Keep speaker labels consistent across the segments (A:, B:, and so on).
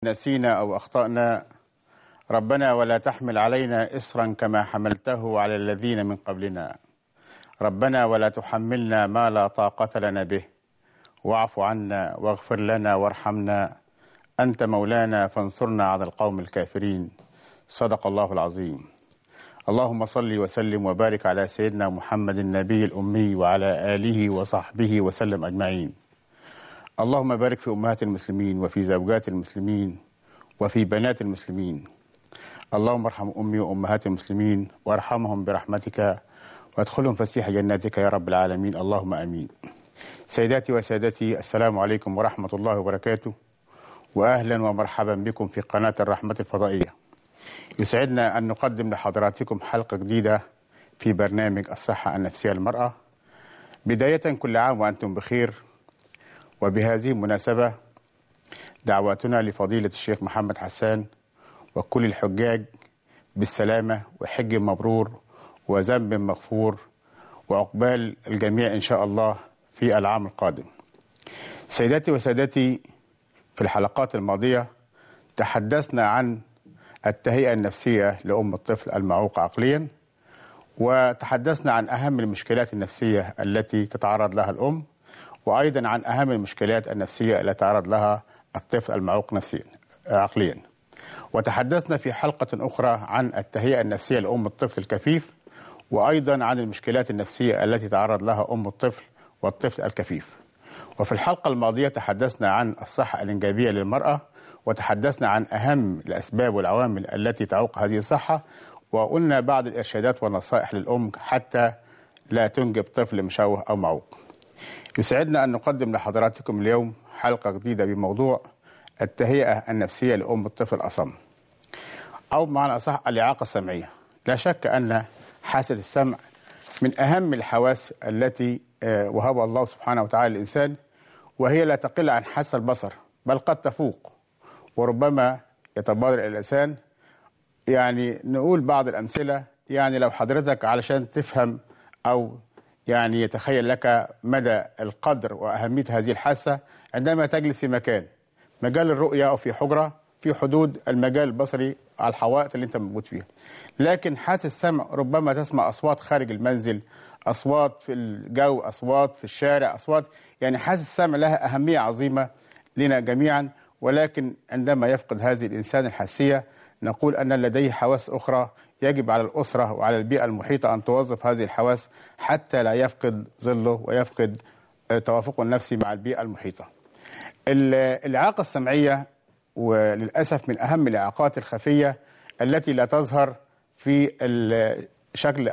A: نسينا أو أخطأنا ربنا ولا تحمل علينا إصرا كما حملته على الذين من قبلنا ربنا ولا تحملنا ما لا طاقة لنا به واعف عنا واغفر لنا وارحمنا أنت مولانا فانصرنا على القوم الكافرين صدق الله العظيم اللهم صل وسلم وبارك على سيدنا محمد النبي الأمي وعلى آله وصحبه وسلم أجمعين اللهم بارك في أمهات المسلمين وفي زوجات المسلمين وفي بنات المسلمين اللهم ارحم أمي وأمهات المسلمين وارحمهم برحمتك وادخلهم فسيح جناتك يا رب العالمين اللهم امين. سيداتي وسادتي السلام عليكم ورحمه الله وبركاته واهلا ومرحبا بكم في قناه الرحمه الفضائيه. يسعدنا ان نقدم لحضراتكم حلقه جديده في برنامج الصحه النفسيه للمراه. بدايه كل عام وانتم بخير وبهذه المناسبه دعواتنا لفضيله الشيخ محمد حسان وكل الحجاج بالسلامه وحج مبرور وذنب مغفور وعقبال الجميع ان شاء الله في العام القادم. سيداتي وسادتي في الحلقات الماضيه تحدثنا عن التهيئه النفسيه لام الطفل المعوق عقليا وتحدثنا عن اهم المشكلات النفسيه التي تتعرض لها الام وايضا عن اهم المشكلات النفسيه التي يتعرض لها الطفل المعوق نفسيا عقليا. وتحدثنا في حلقه اخرى عن التهيئه النفسيه لام الطفل الكفيف وايضا عن المشكلات النفسيه التي تعرض لها ام الطفل والطفل الكفيف. وفي الحلقه الماضيه تحدثنا عن الصحه الانجابيه للمراه وتحدثنا عن اهم الاسباب والعوامل التي تعوق هذه الصحه وقلنا بعض الارشادات والنصائح للام حتى لا تنجب طفل مشوه او معوق. يسعدنا ان نقدم لحضراتكم اليوم حلقه جديده بموضوع التهيئه النفسيه لام الطفل الاصم. او بمعنى اصح الاعاقه السمعيه. لا شك ان حاسة السمع من أهم الحواس التي وهبها الله سبحانه وتعالى للإنسان وهي لا تقل عن حاسة البصر بل قد تفوق وربما يتبادر الإنسان يعني نقول بعض الأمثلة يعني لو حضرتك علشان تفهم أو يعني يتخيل لك مدى القدر وأهمية هذه الحاسة عندما تجلس في مكان مجال الرؤية أو في حجرة في حدود المجال البصري على الحوائط اللي انت موجود فيها لكن حاسه السمع ربما تسمع اصوات خارج المنزل اصوات في الجو اصوات في الشارع اصوات يعني حاسه السمع لها اهميه عظيمه لنا جميعا ولكن عندما يفقد هذه الانسان الحاسيه نقول ان لديه حواس اخرى يجب على الاسره وعلى البيئه المحيطه ان توظف هذه الحواس حتى لا يفقد ظله ويفقد توافقه النفسي مع البيئه المحيطه. الاعاقه السمعيه وللاسف من اهم الاعاقات الخفيه التي لا تظهر في شكل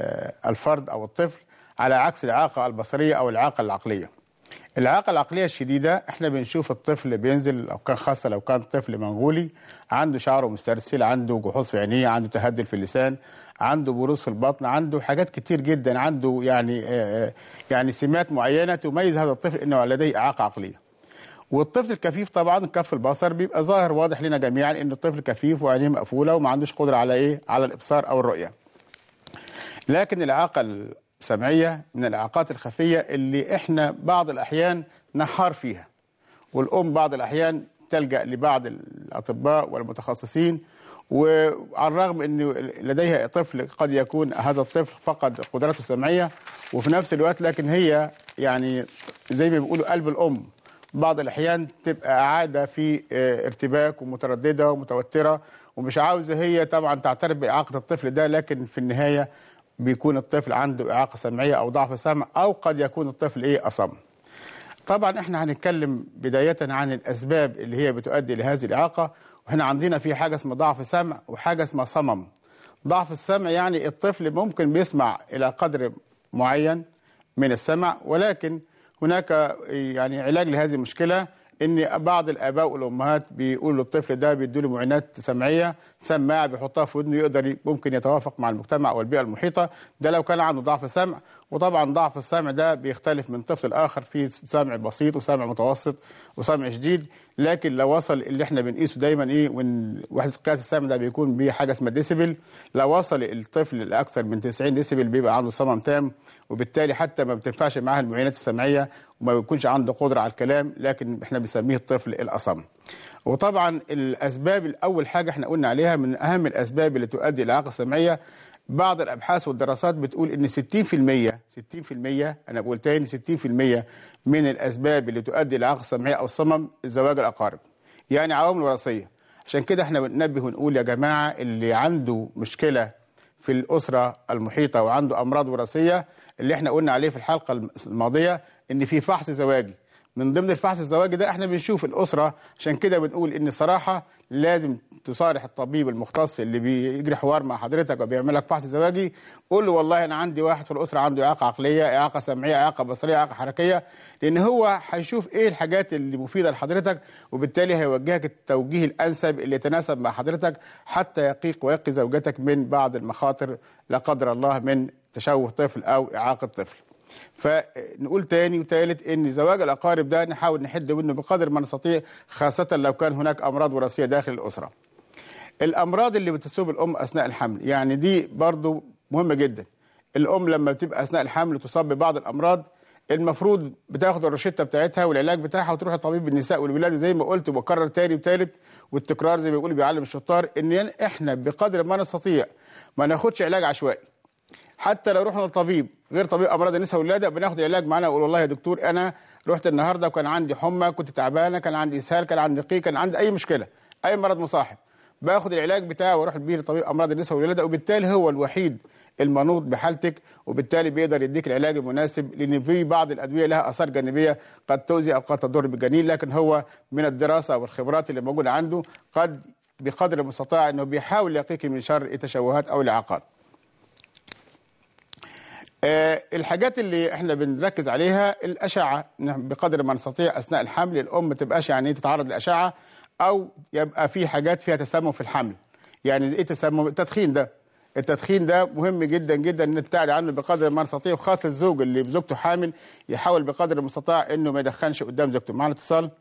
A: الفرد او الطفل على عكس الاعاقه البصريه او الاعاقه العقليه. الاعاقه العقليه الشديده احنا بنشوف الطفل بينزل لو كان خاصه لو كان طفل منغولي عنده شعره مسترسل عنده جحوظ في عينيه عنده تهدل في اللسان عنده بروز في البطن عنده حاجات كتير جدا عنده يعني يعني سمات معينه تميز هذا الطفل انه لديه اعاقه عقليه. والطفل الكفيف طبعا كف البصر بيبقى ظاهر واضح لنا جميعا ان الطفل كفيف وعينيه مقفوله وما عندوش قدره على ايه؟ على الابصار او الرؤيه. لكن الاعاقه السمعيه من الاعاقات الخفيه اللي احنا بعض الاحيان نحار فيها. والام بعض الاحيان تلجا لبعض الاطباء والمتخصصين وعلى الرغم ان لديها طفل قد يكون هذا الطفل فقد قدرته السمعيه وفي نفس الوقت لكن هي يعني زي ما بيقولوا قلب الام بعض الاحيان تبقى عاده في ارتباك ومتردده ومتوتره ومش عاوزه هي طبعا تعترف باعاقه الطفل ده لكن في النهايه بيكون الطفل عنده اعاقه سمعيه او ضعف سمع او قد يكون الطفل ايه اصم. طبعا احنا هنتكلم بدايه عن الاسباب اللي هي بتؤدي لهذه الاعاقه واحنا عندنا في حاجه اسمها ضعف سمع وحاجه اسمها صمم. ضعف السمع يعني الطفل ممكن بيسمع الى قدر معين من السمع ولكن هناك يعني علاج لهذه المشكله ان بعض الاباء والامهات بيقولوا للطفل ده بيدوا له معينات سمعيه سماعه بيحطها في ودنه يقدر ممكن يتوافق مع المجتمع والبيئه المحيطه ده لو كان عنده ضعف سمع وطبعا ضعف السمع ده بيختلف من طفل لاخر في سمع بسيط وسمع متوسط وسمع شديد لكن لو وصل اللي احنا بنقيسه دايما ايه وان وحده قياس السمع ده بيكون بحاجه اسمها ديسيبل لو وصل الطفل لاكثر من 90 ديسيبل بيبقى عنده صمم تام وبالتالي حتى ما بتنفعش معاه المعينات السمعيه وما بيكونش عنده قدره على الكلام لكن احنا بنسميه الطفل الاصم وطبعا الاسباب الاول حاجه احنا قلنا عليها من اهم الاسباب اللي تؤدي الى اعاقه السمعيه بعض الابحاث والدراسات بتقول ان 60% 60% انا بقول تاني 60% من الاسباب اللي تؤدي الى اعاقه السمعيه او الصمم زواج الاقارب يعني عوامل وراثيه عشان كده احنا بننبه ونقول يا جماعه اللي عنده مشكله في الاسره المحيطه وعنده امراض وراثيه اللي احنا قلنا عليه في الحلقه الماضيه ان في فحص زواجي من ضمن الفحص الزواجي ده احنا بنشوف الاسره عشان كده بنقول ان الصراحه لازم تصارح الطبيب المختص اللي بيجري حوار مع حضرتك وبيعمل لك فحص زواجي قول له والله انا عندي واحد في الاسره عنده اعاقه عقليه اعاقه سمعيه اعاقه بصريه اعاقه حركيه لان هو هيشوف ايه الحاجات اللي مفيده لحضرتك وبالتالي هيوجهك التوجيه الانسب اللي يتناسب مع حضرتك حتى يقيك ويقي زوجتك من بعض المخاطر لا قدر الله من تشوه طفل او اعاقه طفل فنقول تاني وتالت ان زواج الاقارب ده نحاول نحد منه بقدر ما نستطيع خاصه لو كان هناك امراض وراثيه داخل الاسره. الامراض اللي بتصيب الام اثناء الحمل يعني دي برضو مهمه جدا. الام لما بتبقى اثناء الحمل تصاب ببعض الامراض المفروض بتاخد الروشته بتاعتها والعلاج بتاعها وتروح لطبيب النساء والولاده زي ما قلت وبكرر تاني وتالت والتكرار زي ما بيقول بيعلم الشطار ان احنا بقدر ما نستطيع ما ناخدش علاج عشوائي. حتى لو رحنا للطبيب غير طبيب امراض النساء والولاده بناخد العلاج معانا ونقول والله يا دكتور انا رحت النهارده وكان عندي حمى كنت تعبانه كان عندي اسهال كان عندي قيء كان عندي اي مشكله اي مرض مصاحب باخد العلاج بتاعه واروح بيه لطبيب امراض النساء والولاده وبالتالي هو الوحيد المنوط بحالتك وبالتالي بيقدر يديك العلاج المناسب لان في بعض الادويه لها اثار جانبيه قد تؤذي او قد تضر بالجنين لكن هو من الدراسه والخبرات اللي موجوده عنده قد بقدر المستطاع انه بيحاول يقيك من شر التشوهات او الاعاقات. آه الحاجات اللي احنا بنركز عليها الاشعه بقدر ما نستطيع اثناء الحمل الام ما تبقاش يعني تتعرض لاشعه او يبقى في حاجات فيها تسمم في الحمل يعني ايه تسمم التدخين ده التدخين ده مهم جدا جدا ان نبتعد عنه بقدر ما نستطيع وخاصه الزوج اللي بزوجته حامل يحاول بقدر المستطاع انه ما يدخنش قدام زوجته معنا اتصال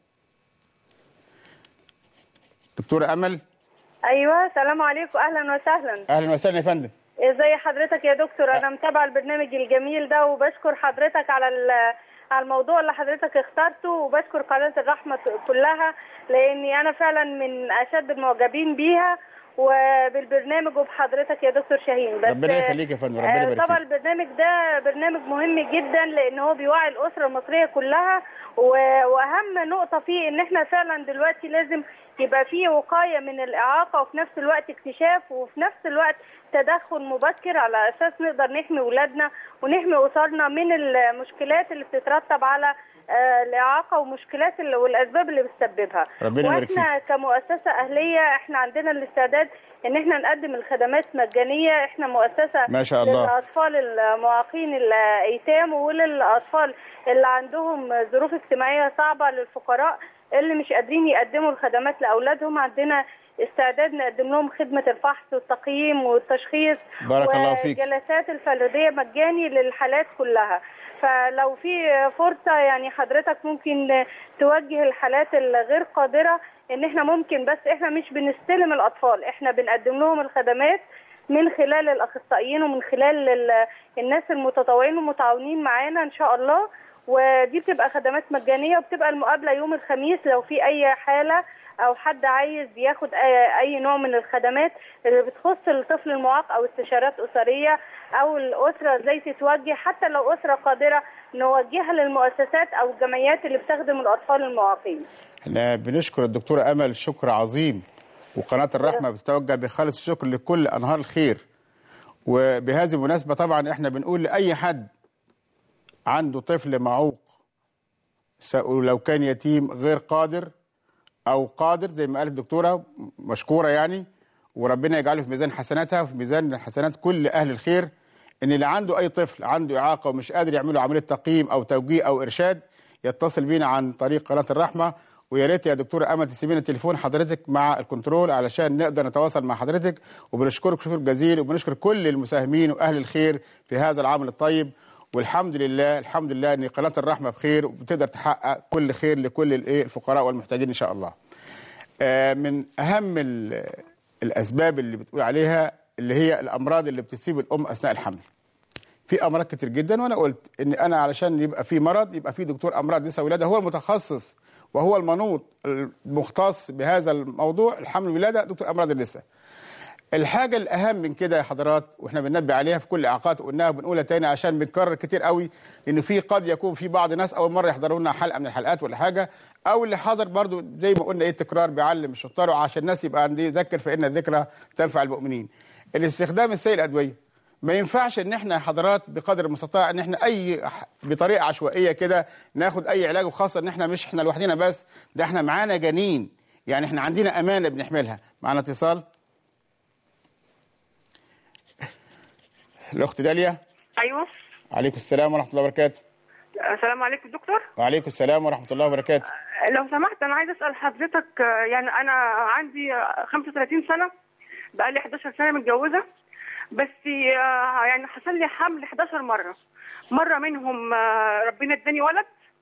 A: دكتوره امل
B: ايوه السلام عليكم اهلا وسهلا
A: اهلا وسهلا يا فندم
B: ازي حضرتك يا دكتور انا متابعه البرنامج الجميل ده وبشكر حضرتك على على الموضوع اللي حضرتك اخترته وبشكر قناه الرحمه كلها لاني انا فعلا من اشد المعجبين بيها وبالبرنامج وبحضرتك يا دكتور شاهين
A: بس ربنا يخليك يا فندم ربنا يبارك
B: طبعا البرنامج ده برنامج مهم جدا لان هو بيوعي الاسره المصريه كلها واهم نقطه فيه ان احنا فعلا دلوقتي لازم يبقى فيه وقايه من الاعاقه وفي نفس الوقت اكتشاف وفي نفس الوقت تدخل مبكر على اساس نقدر نحمي اولادنا ونحمي اسرنا من المشكلات اللي بتترتب على الاعاقه ومشكلات والاسباب اللي بتسببها
A: ربنا يبارك
B: واحنا كمؤسسه اهليه احنا عندنا الاستعداد ان احنا نقدم الخدمات مجانيه احنا مؤسسه
A: ما شاء الله
B: للاطفال المعاقين الايتام وللاطفال اللي عندهم ظروف اجتماعيه صعبه للفقراء اللي مش قادرين يقدموا الخدمات لاولادهم عندنا استعداد نقدم لهم خدمه الفحص والتقييم والتشخيص
A: بارك الله فيك
B: والجلسات الفرديه مجاني للحالات كلها فلو في فرصه يعني حضرتك ممكن توجه الحالات الغير قادره ان احنا ممكن بس احنا مش بنستلم الاطفال احنا بنقدم لهم الخدمات من خلال الاخصائيين ومن خلال الناس المتطوعين والمتعاونين معانا ان شاء الله ودي بتبقى خدمات مجانيه وبتبقى المقابله يوم الخميس لو في اي حاله او حد عايز ياخد اي نوع من الخدمات اللي بتخص الطفل المعاق او استشارات اسريه او الاسره ازاي تتوجه حتى لو اسره قادره نوجهها للمؤسسات او الجمعيات اللي بتخدم الاطفال المعاقين.
A: احنا بنشكر الدكتوره امل شكر عظيم وقناه الرحمه بتتوجه بخالص الشكر لكل انهار الخير. وبهذه المناسبه طبعا احنا بنقول لاي حد عنده طفل معوق لو كان يتيم غير قادر او قادر زي ما قالت الدكتوره مشكوره يعني وربنا يجعله في ميزان حسناتها وفي ميزان حسنات كل اهل الخير ان اللي عنده اي طفل عنده اعاقه ومش قادر يعمل له عمليه تقييم او توجيه او ارشاد يتصل بينا عن طريق قناه الرحمه ويا ريت يا دكتوره امل تسيبينا تليفون حضرتك مع الكنترول علشان نقدر نتواصل مع حضرتك وبنشكرك شكر جزيل وبنشكر كل المساهمين واهل الخير في هذا العمل الطيب والحمد لله الحمد لله ان قناه الرحمه بخير وبتقدر تحقق كل خير لكل الفقراء والمحتاجين ان شاء الله. من اهم الاسباب اللي بتقول عليها اللي هي الامراض اللي بتصيب الام اثناء الحمل. في امراض كتير جدا وانا قلت ان انا علشان يبقى في مرض يبقى في دكتور امراض نساء ولاده هو المتخصص وهو المنوط المختص بهذا الموضوع الحمل والولاده دكتور امراض النساء الحاجة الأهم من كده يا حضرات واحنا بننبه عليها في كل إعاقات وقلناها بنقولها تاني عشان بنكرر كتير قوي إن في قد يكون في بعض ناس أول مرة يحضروا لنا حلقة من الحلقات ولا حاجة أو اللي حضر برضو زي ما قلنا إيه التكرار بيعلم الشطار وعشان الناس يبقى عندي ذكر فإن الذكرى تنفع المؤمنين. الاستخدام السيء الأدوية ما ينفعش ان احنا يا حضرات بقدر المستطاع ان احنا اي بطريقه عشوائيه كده ناخد اي علاج وخاصه ان احنا مش احنا لوحدنا بس ده احنا معانا جنين يعني احنا عندنا امانه بنحملها معانا اتصال الاخت داليا
C: ايوه
A: عليكم السلام ورحمه الله وبركاته
C: السلام عليكم دكتور
A: وعليكم السلام ورحمه الله وبركاته
C: لو سمحت انا عايز اسال حضرتك آه، يعني انا عندي آه، 35 سنه بقالي 11 سنه متجوزه بس آه، يعني حصل لي حمل 11 مره مره منهم آه، ربنا اداني ولد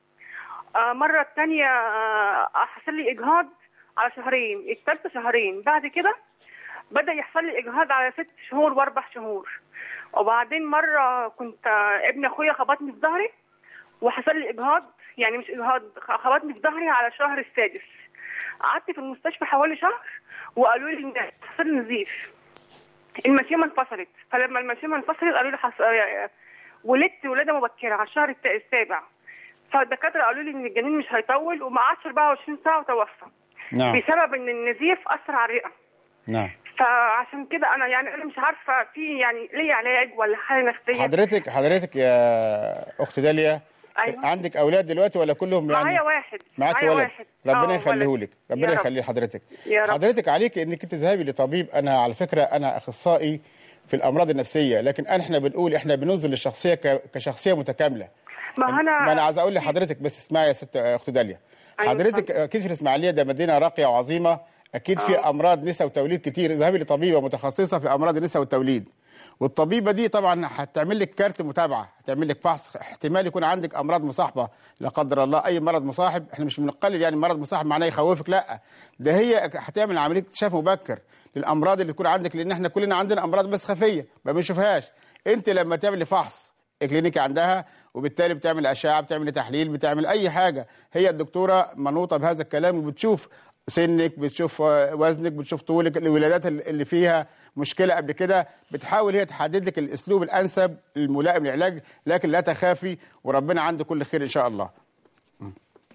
C: آه، مره الثانيه حصل لي اجهاض على شهرين الثالثه شهرين بعد كده بدا يحصل لي اجهاض على ست شهور واربع شهور وبعدين مره كنت آه، ابن اخويا خبطني في ظهري وحصل لي اجهاض يعني مش اجهاض خ- خبطني في ظهري على الشهر السادس قعدت في المستشفى حوالي شهر وقالوا لي ان حصل لي نزيف المشيمه انفصلت فلما المشيمه انفصلت قالوا لي حص... آه، ولدت ولاده مبكره على الشهر الت- السابع فالدكاتره قالوا لي ان الجنين مش هيطول وما قعدش 24 ساعه وتوفى
A: نعم
C: بسبب ان النزيف اثر على الرئه
A: نعم
C: فعشان كده انا يعني انا مش عارفه في يعني ليه علاج ولا حاله نفسيه
A: حضرتك حضرتك يا اخت داليا
C: أيوة.
A: عندك اولاد دلوقتي ولا كلهم يعني
C: معايا واحد
A: معاك
C: معايا
A: ولد
C: واحد.
A: ربنا
C: آه،
A: يخليه
C: ولد.
A: لك
C: يا
A: ربنا
C: رب.
A: يخليه لحضرتك
C: يا رب.
A: حضرتك عليك انك انت تذهبي لطبيب انا على فكره انا اخصائي في الامراض النفسيه لكن احنا بنقول احنا بننزل للشخصيه ك- كشخصيه متكامله
C: ما انا
A: ما انا عايز اقول لحضرتك بس اسمعي يا ست اخت داليا
C: أيوة،
A: حضرتك
C: اتفضل.
A: اكيد في الاسماعيليه ده مدينه راقيه وعظيمه اكيد في امراض نساء وتوليد كتير اذهبي لطبيبه متخصصه في امراض النساء والتوليد والطبيبه دي طبعا هتعمل لك كارت متابعه هتعمل لك فحص احتمال يكون عندك امراض مصاحبه لا قدر الله اي مرض مصاحب احنا مش بنقلل يعني مرض مصاحب معناه يخوفك لا ده هي هتعمل عمليه اكتشاف مبكر للامراض اللي تكون عندك لان احنا كلنا عندنا امراض بس خفيه ما بنشوفهاش انت لما تعملي فحص كلينيكي عندها وبالتالي بتعمل اشعه بتعمل تحليل بتعمل اي حاجه هي الدكتوره منوطه بهذا الكلام وبتشوف سنك بتشوف آه، وزنك بتشوف طولك الولادات اللي فيها مشكله قبل كده بتحاول هي تحدد لك الاسلوب الانسب الملائم للعلاج لكن لا تخافي وربنا عنده كل خير ان شاء الله م.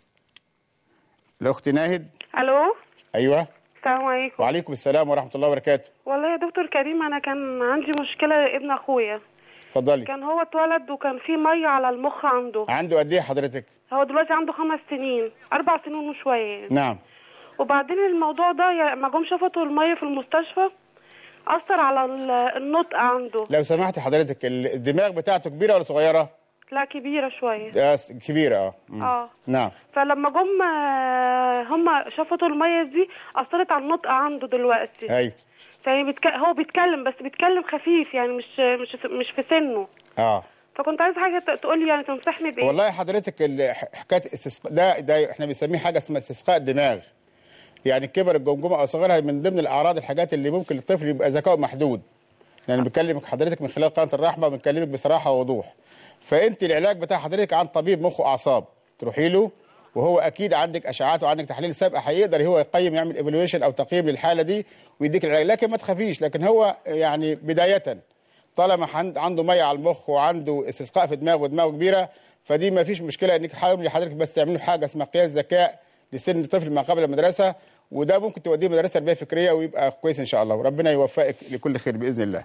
A: الاخت ناهد
D: الو
A: ايوه
D: السلام عليكم
A: وعليكم السلام ورحمه الله وبركاته
D: والله يا دكتور كريم انا كان عندي مشكله ابن اخويا
A: اتفضلي
D: كان هو اتولد وكان في ميه على المخ عنده
A: عنده قد ايه حضرتك
D: هو دلوقتي عنده خمس سنين اربع سنين وشويه
A: نعم
D: وبعدين الموضوع ده يا- ما جم شفطوا الميه في المستشفى اثر على ال- النطق عنده
A: لو سمحت حضرتك ال- الدماغ بتاعته كبيره ولا صغيره
D: لا كبيره شويه
A: ده س- كبيره اه م.
D: اه
A: نعم
D: فلما جم آه، هم شفطوا الميه دي اثرت على النطق عنده دلوقتي
A: ايوه
D: يعني بيتك... هو بيتكلم بس بيتكلم خفيف يعني مش مش مش في سنه
A: اه
D: فكنت عايز حاجه ت- تقول لي يعني تنصحني بايه
A: والله حضرتك ال- ح- حكايه استسقاء ده ده احنا بنسميه حاجه اسمها استسقاء الدماغ يعني كبر الجمجمه او صغرها من ضمن الاعراض الحاجات اللي ممكن الطفل يبقى ذكائه محدود يعني بكلمك حضرتك من خلال قناه الرحمه بنكلمك بصراحه ووضوح فانت العلاج بتاع حضرتك عن طبيب مخ واعصاب تروحي له وهو اكيد عندك اشعاعات وعندك تحاليل سابقه هيقدر هو يقيم يعمل ايفالويشن او تقييم للحاله دي ويديك العلاج لكن ما تخافيش لكن هو يعني بدايه طالما حن- عنده ميه على المخ وعنده استسقاء في دماغه ودماغه كبيره فدي ما فيش مشكله انك حاولي حضرتك بس تعملوا حاجه اسمها قياس ذكاء لسن الطفل ما قبل المدرسه وده ممكن توديه مدرسه تربيه فكريه ويبقى كويس ان شاء الله وربنا يوفقك لكل خير باذن الله.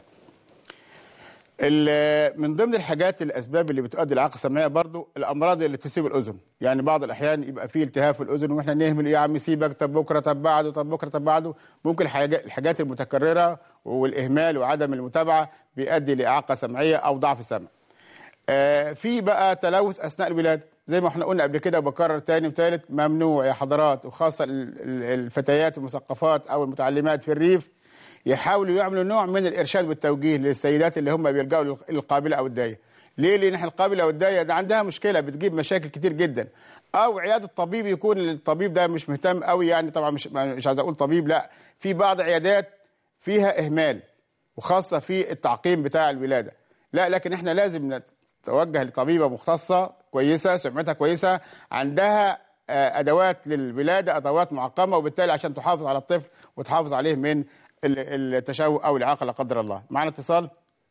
A: ال- من ضمن الحاجات الاسباب اللي بتؤدي الاعاقه السمعيه برضو الامراض اللي تصيب الاذن يعني بعض الاحيان يبقى فيه التهاب في الاذن واحنا نهمل يا عم سيبك طب بكره طب بعده طب بكره طب بعده ممكن الحاجات الحاجات المتكرره والاهمال وعدم المتابعه بيؤدي لاعاقه سمعيه او ضعف سمع آه، في بقى تلوث اثناء الولاده زي ما احنا قلنا قبل كده وبكرر تاني وتالت ممنوع يا حضرات وخاصه ال- ال- الفتيات المثقفات او المتعلمات في الريف يحاولوا يعملوا نوع من الارشاد والتوجيه للسيدات اللي هم بيلجأوا لل- للقابله او الدايه. ليه؟ لان احنا القابله او الدايه ده عندها مشكله بتجيب مشاكل كتير جدا. او عياده طبيب يكون الطبيب ده مش مهتم قوي يعني طبعا مش مش عايز اقول طبيب لا في بعض عيادات فيها اهمال وخاصه في التعقيم بتاع الولاده. لا لكن احنا لازم نتوجه لطبيبه مختصه كويسه سمعتها كويسه عندها آه، ادوات للولاده ادوات معقمه وبالتالي عشان تحافظ على الطفل وتحافظ عليه من ال- التشوه او الاعاقه لا قدر الله معنا اتصال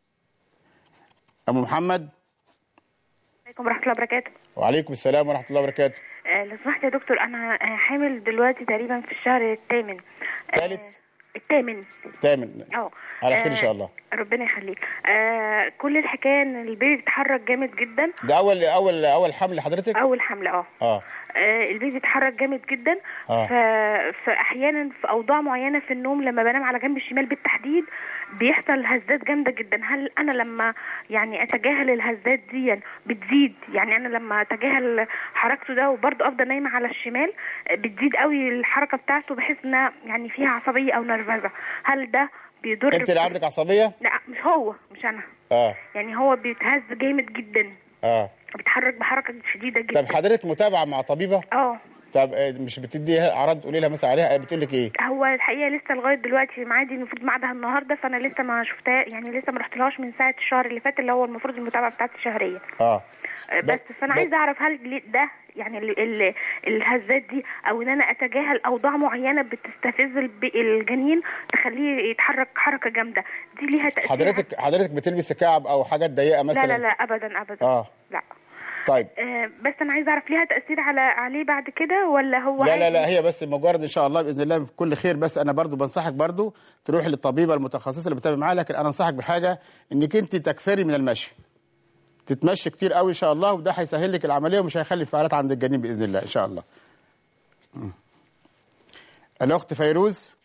A: ام محمد
E: عليكم ورحمة الله وبركاته
A: وعليكم السلام ورحمه الله وبركاته
E: آه، لو سمحت يا دكتور أنا آه، حامل دلوقتي تقريبا في الشهر الثامن آه،
A: تالت؟
E: الثامن
A: تامن
E: اه
A: على خير ان
E: آه،
A: شاء الله
E: ربنا يخليك آه كل الحكاية إن البيبي بيتحرك جامد جدا
A: ده اول اول اول حمل لحضرتك
E: أول حملة اه
A: اه
E: آه، البيبي بيتحرك جامد جدا
A: آه.
E: ف... فاحيانا في اوضاع معينه في النوم لما بنام على جنب الشمال بالتحديد بيحصل هزات جامده جدا هل انا لما يعني اتجاهل الهزات دي بتزيد يعني انا لما اتجاهل حركته ده وبرضه افضل نايمه على الشمال آه، بتزيد قوي الحركه بتاعته بحيث انها يعني فيها عصبيه او نرفزه هل ده بيضر
A: انت اللي عندك عصبيه
E: لا مش هو مش انا
A: اه
E: يعني هو بيتهز جامد جدا
A: اه
E: بيتحرك بحركه شديده جدا
A: طب حضرتك متابعه مع طبيبه
E: اه
A: طب آه، مش بتديها اعراض تقولي لها مثلا عليها بتقول لك ايه
E: هو الحقيقه لسه لغايه دلوقتي معادي المفروض ميعادها النهارده فانا لسه ما شفتها يعني لسه ما رحتلهاش من ساعه الشهر اللي فات اللي هو المفروض المتابعه بتاعتي الشهريه
A: اه
E: أه،
A: بس-
E: بس فانا
A: بس-
E: عايزه اعرف هل ليه ده يعني ال ال الهزات دي او ان انا اتجاهل اوضاع معينه بتستفز الب- الجنين تخليه يتحرك حركه جامده دي ليها تاثير
A: حضرتك حضرتك بتلبس كعب او حاجات ضيقه مثلا
E: لا لا لا ابدا ابدا
A: اه
E: لا
A: طيب
E: أه بس انا عايزه اعرف ليها تاثير على عليه بعد كده ولا هو
A: لا لا
E: عادي؟
A: لا هي بس مجرد ان شاء الله باذن الله في كل خير بس انا برضو بنصحك برضو تروح للطبيبه المتخصصه اللي بتتابع معاها لكن انا انصحك بحاجه انك انت تكثري من المشي تتمشي كتير قوي ان شاء الله وده هيسهل لك العمليه ومش هيخلي انفعالات عند الجنين باذن الله ان شاء الله م. الاخت فيروز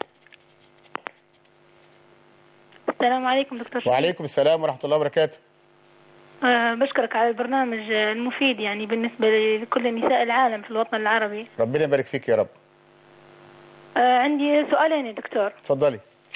F: السلام عليكم دكتور شريف.
A: وعليكم السلام ورحمه الله وبركاته
F: آه بشكرك على البرنامج آه، المفيد يعني بالنسبة لكل نساء العالم في الوطن العربي
A: ربنا يبارك فيك يا رب
F: آه عندي سؤالين يا دكتور
A: اتفضلي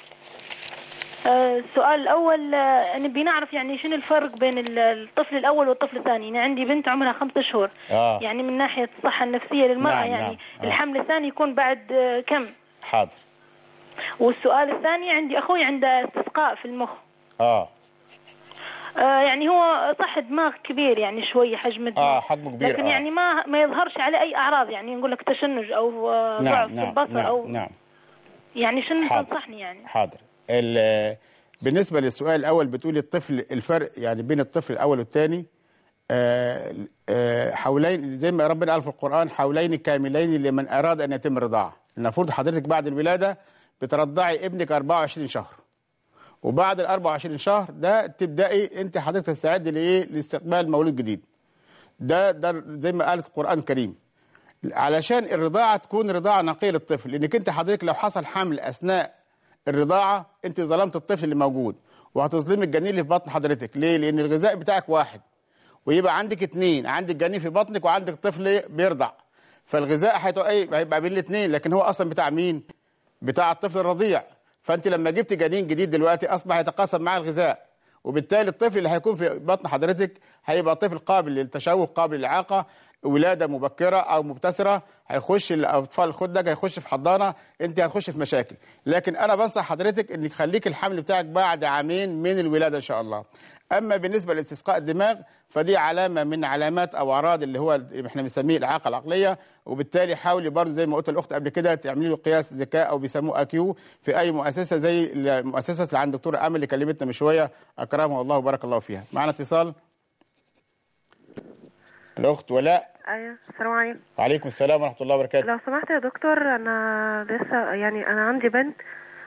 F: آه السؤال الأول آه نبي نعرف يعني شنو الفرق بين ال- الطفل الأول والطفل الثاني يعني عندي بنت عمرها خمسة شهور
A: اه
F: يعني من ناحية الصحة النفسية للمرأة
A: نعم،
F: يعني
A: نعم. آه.
F: الحمل الثاني يكون بعد آه كم
A: حاضر
F: والسؤال الثاني عندي أخوي عنده استسقاء في المخ
A: اه
F: آه يعني هو صح دماغ كبير يعني شوي حجم الدماغ
A: اه حجمه كبير
F: لكن
A: آه.
F: يعني ما ما يظهرش عليه اي اعراض يعني نقول لك تشنج او آه، ضعف
A: نعم
F: في
A: نعم
F: البصر
A: نعم
F: او
A: نعم
F: يعني شنو
A: حاضر.
F: تنصحني يعني
A: حاضر ال- بالنسبه للسؤال الاول بتقولي الطفل الفرق يعني بين الطفل الاول والثاني آه، آه، حولين زي ما ربنا قال في القران حولين كاملين لمن اراد ان يتم الرضاعه المفروض حضرتك بعد الولاده بترضعي ابنك 24 شهر وبعد ال 24 شهر ده تبداي انت حضرتك تستعد لايه لاستقبال مولود جديد ده ده زي ما قالت القران الكريم علشان الرضاعه تكون رضاعه نقيه للطفل لانك انت حضرتك لو حصل حمل اثناء الرضاعه انت ظلمت الطفل اللي موجود وهتظلمي الجنين اللي في بطن حضرتك ليه لان الغذاء بتاعك واحد ويبقى عندك اتنين عندك جنين في بطنك وعندك طفل بيرضع فالغذاء هيتو- ايه هيبقى بين الاثنين لكن هو اصلا بتاع مين بتاع الطفل الرضيع فانت لما جبت جنين جديد دلوقتي اصبح يتقاسم مع الغذاء وبالتالي الطفل اللي هيكون في بطن حضرتك هيبقى طفل قابل للتشوه قابل للإعاقة ولادة مبكرة أو مبتسرة هيخش الأطفال الخدج هيخش في حضانة أنت هتخش في مشاكل لكن أنا بنصح حضرتك إنك خليك الحمل بتاعك بعد عامين من الولادة إن شاء الله أما بالنسبة لاستسقاء الدماغ فدي علامة من علامات أو أعراض اللي هو اللي احنا بنسميه الإعاقة العقلية وبالتالي حاولي برضه زي ما قلت الأخت قبل كده تعملي له قياس ذكاء أو بيسموه أكيو في أي مؤسسة زي المؤسسة اللي عند دكتورة أمل اللي كلمتنا من شوية أكرمها الله وبارك الله فيها معنا اتصال الأخت ولاء
G: ايوه السلام عليكم
A: وعليكم السلام ورحمة الله وبركاته
G: لو سمحت يا دكتور انا لسه يعني انا عندي بنت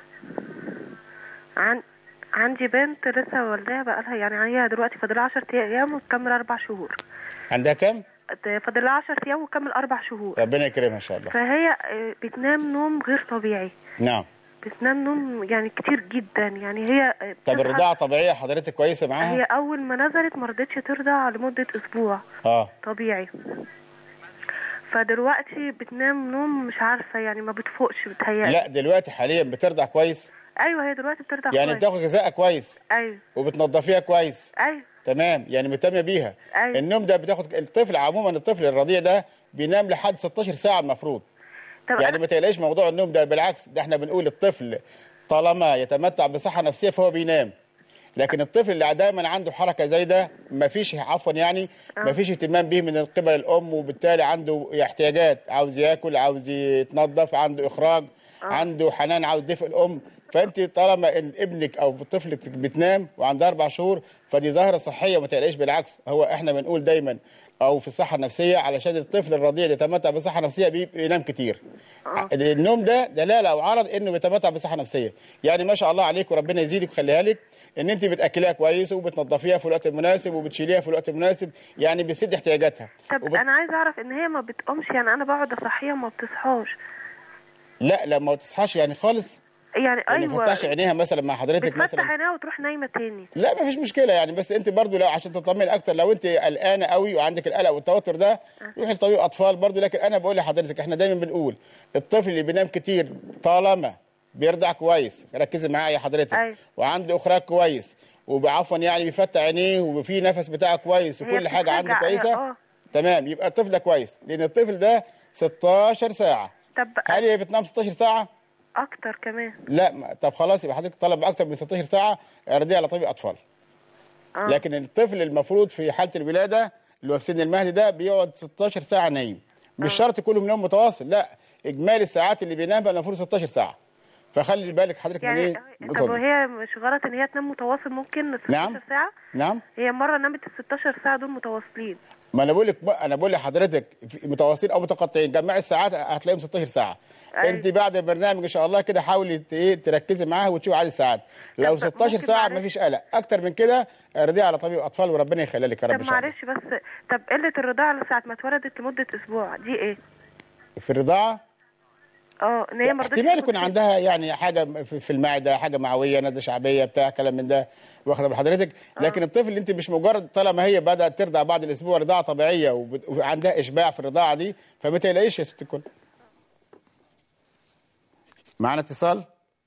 G: عن عندي بنت لسه والداها بقالها يعني هي دلوقتي فاضلها 10 ايام وتكمل اربع شهور
A: عندها كم؟
G: فاضلها 10 ايام وتكمل اربع شهور
A: ربنا يكرمها إن شاء الله
G: فهي آه، بتنام نوم غير طبيعي
A: نعم
G: بتنام نوم يعني كتير جدا يعني هي آه،
A: طب
G: بتصحى-
A: الرضاعة طبيعية حضرتك كويسة
G: هي
A: معاها؟
G: اول ما نزلت ما رضتش ترضع لمده اسبوع
A: اه
G: طبيعي فدلوقتي بتنام نوم مش عارفه يعني ما بتفوقش بتهيألي
A: لا دلوقتي حاليا بترضع كويس
G: ايوه هي دلوقتي بترضع
A: يعني
G: كويس.
A: بتاخد غذائها كويس
G: ايوه
A: وبتنظفيها كويس
G: ايوه
A: تمام يعني مهتمه بيها
G: أيوة.
A: النوم ده بتاخد الطفل عموما الطفل الرضيع ده بينام لحد 16 ساعه المفروض
G: طب
A: يعني ما تقلقش موضوع النوم ده بالعكس ده احنا بنقول الطفل طالما يتمتع بصحه نفسيه فهو بينام لكن الطفل اللي دايما عنده حركه زي ده ما فيش عفوا يعني ما فيش اهتمام به من قبل الام وبالتالي عنده احتياجات عاوز ياكل عاوز يتنظف عنده اخراج عنده حنان عاوز دفء الام فانت طالما ان ابنك او طفلك بتنام وعندها اربع شهور فدي ظاهره صحيه وما تقلقش بالعكس هو احنا بنقول دايما او في الصحه النفسيه علشان الطفل الرضيع يتمتع بصحه نفسيه بي- بينام كتير النوم ده دلاله او عرض انه بيتمتع بصحه نفسيه يعني ما شاء الله عليك وربنا يزيدك ويخليها لك ان انت بتاكليها كويس وبتنظفيها في الوقت المناسب وبتشيليها في الوقت المناسب يعني بتسد احتياجاتها
G: طب
A: وبت...
G: انا عايزه اعرف ان هي ما بتقومش يعني انا بقعد اصحيها وما بتصحاش
A: لا لا ما تصحاش يعني خالص
G: يعني
A: يعني ما
G: ايوه
A: تفتحش عينيها مثلا مع حضرتك
G: بتفتح
A: مثلا
G: عينيها وتروح نايمه تاني
A: لا ما فيش مشكله يعني بس انت برضو لو عشان تطمن اكتر لو انت قلقانه قوي وعندك القلق والتوتر ده روحي لطبيب اطفال برضو لكن انا بقول لحضرتك احنا دايما بنقول الطفل اللي بينام كتير طالما بيرضع كويس ركزي معايا يا حضرتك
G: أيوة.
A: وعنده اخراج كويس وعفوا يعني بيفتح عينيه وفي نفس بتاعه كويس
G: هي
A: وكل حاجه عنده
G: بتتشجع، هي-
A: كويسه
G: اه.
A: تمام يبقى الطفل ده كويس لان الطفل ده 16 ساعه
G: طب
A: هل هي بتنام 16 ساعه
G: اكتر كمان
A: لا ما- طب خلاص يبقى حضرتك طلب اكتر من 16 ساعه اعرضيه على طبيب اطفال
G: آه.
A: لكن الطفل المفروض في حاله الولاده اللي هو في سن المهدي ده بيقعد 16 ساعه نايم مش شرط كلهم نوم متواصل لا اجمالي الساعات اللي بينامها المفروض 16 ساعه فخلي بالك حضرتك من
G: يعني
A: ايه
G: طب
A: اتفضل.
G: وهي مش غلط ان هي تنام متواصل ممكن 16
A: نعم.
G: ساعه
A: نعم
G: هي مره نامت ال 16 ساعه دول متواصلين
A: ما انا بقول لك انا بقول لحضرتك في- متواصلين او متقطعين جمعي الساعات هتلاقيهم 16 ساعه
G: أيوة.
A: انت بعد البرنامج ان شاء الله كده حاولي ت- ايه تركزي معاها وتشوفي عدد الساعات لو
G: طب
A: 16
G: ممكن
A: ساعه
G: معلش؟
A: مفيش قلق اكتر من كده اعرضيها على طبيب اطفال وربنا يخليها لك يا رب ان
G: طب
A: شاء الله
G: معلش بس طب قله الرضاعه ساعه ما اتولدت لمده اسبوع دي ايه؟
A: في الرضاعه
G: اه ان هي ما رضتش
A: احتمال
G: تاخد
A: يكون عندها يعني حاجه في في المعده حاجه معويه نزله شعبيه بتاع كلام من ده واخده بحضرتك لكن الطفل اللي انت مش مجرد طالما هي بدات ترضع بعد الاسبوع رضاعه طبيعيه وبت- وعندها اشباع في الرضاعه دي فما تقلقيش يا ست الكل معانا اتصال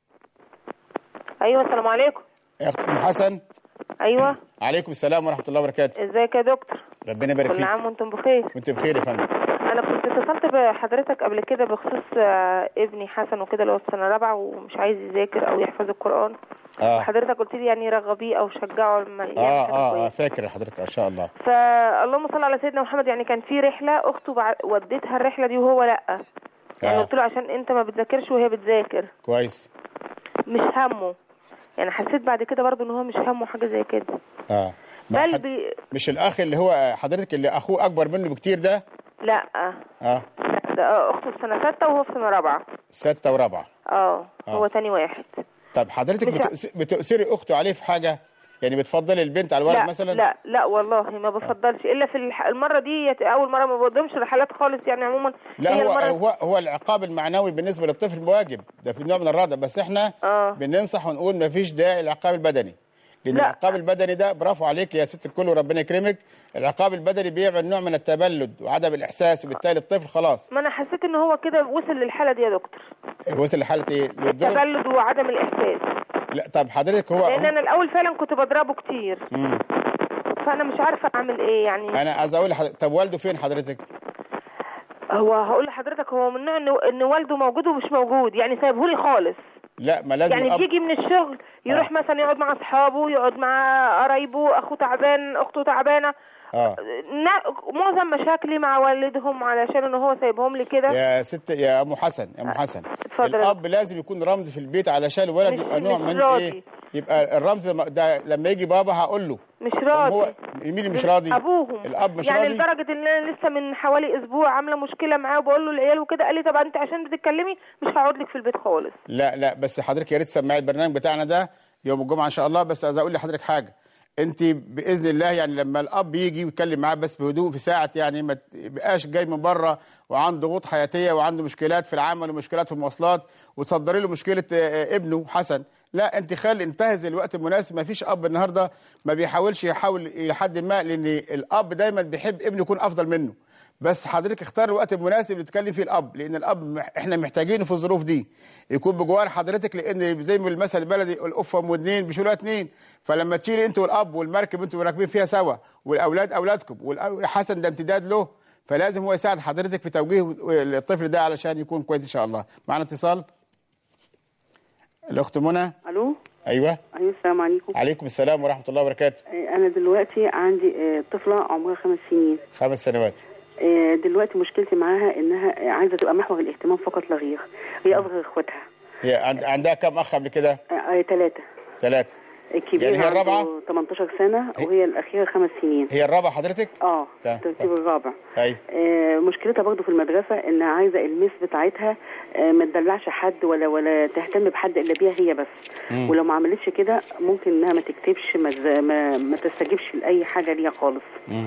H: ايوه السلام عليكم
A: يا اخت ام حسن
H: ايوه
A: عليكم السلام ورحمه الله وبركاته
H: ازيك يا دكتور
A: ربنا يبارك
H: كل
A: فيك
H: عام وانتم بخير
A: وانت بخير يا فندم
H: انا كنت اتصلت بحضرتك قبل كده بخصوص آه، ابني حسن وكده اللي هو في سنه رابعه ومش عايز يذاكر او يحفظ القران
A: اه
H: حضرتك قلت لي يعني رغبيه او شجعه لما يعمل
A: اه
H: حاجه
A: اه, آه
H: كويسه
A: فاكر حضرتك ان شاء الله
H: فاللهم صل على سيدنا محمد يعني كان في رحله اخته بع... وديتها الرحله دي وهو لا يعني
A: آه.
H: قلت له عشان انت ما بتذاكرش وهي بتذاكر
A: كويس
H: مش همه يعني حسيت بعد كده برضه ان هو مش همه حاجه زي كده
A: اه ما
H: بل
A: حد-
H: بي...
A: مش الاخ اللي هو حضرتك اللي اخوه اكبر منه بكتير ده
H: لا
A: اه
H: لا ده آه، اخته في سنه سته وهو في سنه رابعه
A: ستة ورابعة
H: اه
A: آه.
H: هو تاني واحد
A: طب حضرتك
H: مش ع-
A: بتؤس- بتؤثري اخته عليه في حاجة يعني بتفضلي البنت على الولد
H: لا
A: مثلا
H: لا لا والله ما بفضلش الا في الح- المره دي يت- اول مره ما بقدمش رحلات خالص يعني عموما
A: لا
H: هي
A: هو
H: المرة
A: هو هو العقاب المعنوي بالنسبة للطفل واجب ده في نوع من الردع بس احنا
H: اه
A: بننصح ونقول ما فيش داعي للعقاب البدني لان
H: لا.
A: العقاب البدني ده برافو عليك يا ست الكل وربنا يكرمك العقاب البدني بيعمل نوع من التبلد وعدم الاحساس وبالتالي الطفل خلاص
H: ما انا حسيت ان هو كده وصل للحاله دي يا دكتور
A: وصل لحاله ايه للضرب
H: التبلد وعدم الاحساس
A: لا طب حضرتك هو,
H: لان
A: هو
H: انا الاول فعلا كنت بضربه كتير
A: مم.
H: فانا مش عارفه اعمل ايه يعني
A: انا عايز اقول لحضرتك طب والده فين حضرتك
H: هو هقول لحضرتك هو من نوع ان ان والده موجود ومش موجود يعني سايبهولي خالص
A: لا ما لازم
H: يعني
A: الأب-
H: بيجي من الشغل يروح مثلا يقعد مع اصحابه يقعد مع قرايبه اخوه تعبان اخته تعبانه
A: اه
H: نا- معظم مشاكلي مع والدهم علشان ان هو سايبهم لي كده
A: يا ست يا ام حسن يا ام حسن
H: اتفضل.
A: الاب لازم يكون رمز في البيت علشان الولد
H: مش-
A: يبقى نوع
H: مش
A: من
H: راضي.
A: ايه يبقى الرمز لما- ده لما يجي بابا هقول له
H: مش
A: هو
H: راضي
A: مين اللي مش راضي
H: ابوهم
A: الاب مش
H: يعني
A: راضي
H: لدرجه ان انا لسه من حوالي اسبوع عامله مشكله معاه وبقول له العيال وكده قال لي طب انت عشان بتتكلمي مش هقعد لك في البيت خالص
A: لا لا بس حضرتك يا ريت تسمعي البرنامج بتاعنا ده يوم الجمعه ان شاء الله بس عايز اقول لحضرتك حاجه انت باذن الله يعني لما الاب يجي ويتكلم معاه بس بهدوء في ساعه يعني ما تبقاش جاي من بره وعنده ضغوط حياتيه وعنده مشكلات في العمل ومشكلات في المواصلات وتصدري له مشكله آه، ابنه حسن لا انت خلي انتهز الوقت المناسب ما فيش اب النهارده ما بيحاولش يحاول الى حد ما لان الاب دايما بيحب ابنه يكون افضل منه بس حضرتك اختار الوقت المناسب اللي تتكلم فيه الاب لان الاب مح- احنا محتاجينه في الظروف دي يكون بجوار حضرتك لان زي ما المثل البلدي القفه ام ودنين بيشيلوها اتنين فلما تشيلي انت والاب والمركب انتوا راكبين فيها سوا والاولاد اولادكم وحسن ده امتداد له فلازم هو يساعد حضرتك في توجيه الطفل ده علشان يكون كويس ان شاء الله معنا اتصال الاخت منى
I: الو
A: ايوه
I: ايوه السلام عليكم
A: عليكم السلام ورحمه الله وبركاته
I: آه، انا دلوقتي عندي آه، طفله عمرها خمس سنين
A: خمس سنوات
I: آه، دلوقتي مشكلتي معاها انها عايزه تبقى محور الاهتمام فقط لا غير هي اصغر اخواتها
A: هي عند... عندها كم اخ قبل كده
I: ثلاثه
A: ثلاثه
I: الكبير
A: يعني هي
I: عنده
A: الرابعة؟
I: 18 سنه وهي الاخيره خمس سنين
A: هي الرابعه حضرتك
I: اه
A: تمام.
I: الترتيب الرابع
A: ايوه
I: آه، مشكلتها برضو في المدرسة انها عايزة الميس بتاعتها آه، ما تدلعش حد ولا ولا تهتم بحد الا بيها هي بس
J: مم.
I: ولو ما عملتش كده ممكن انها ما تكتبش ما, تز- ما, ما تستجيبش لاي حاجة ليها خالص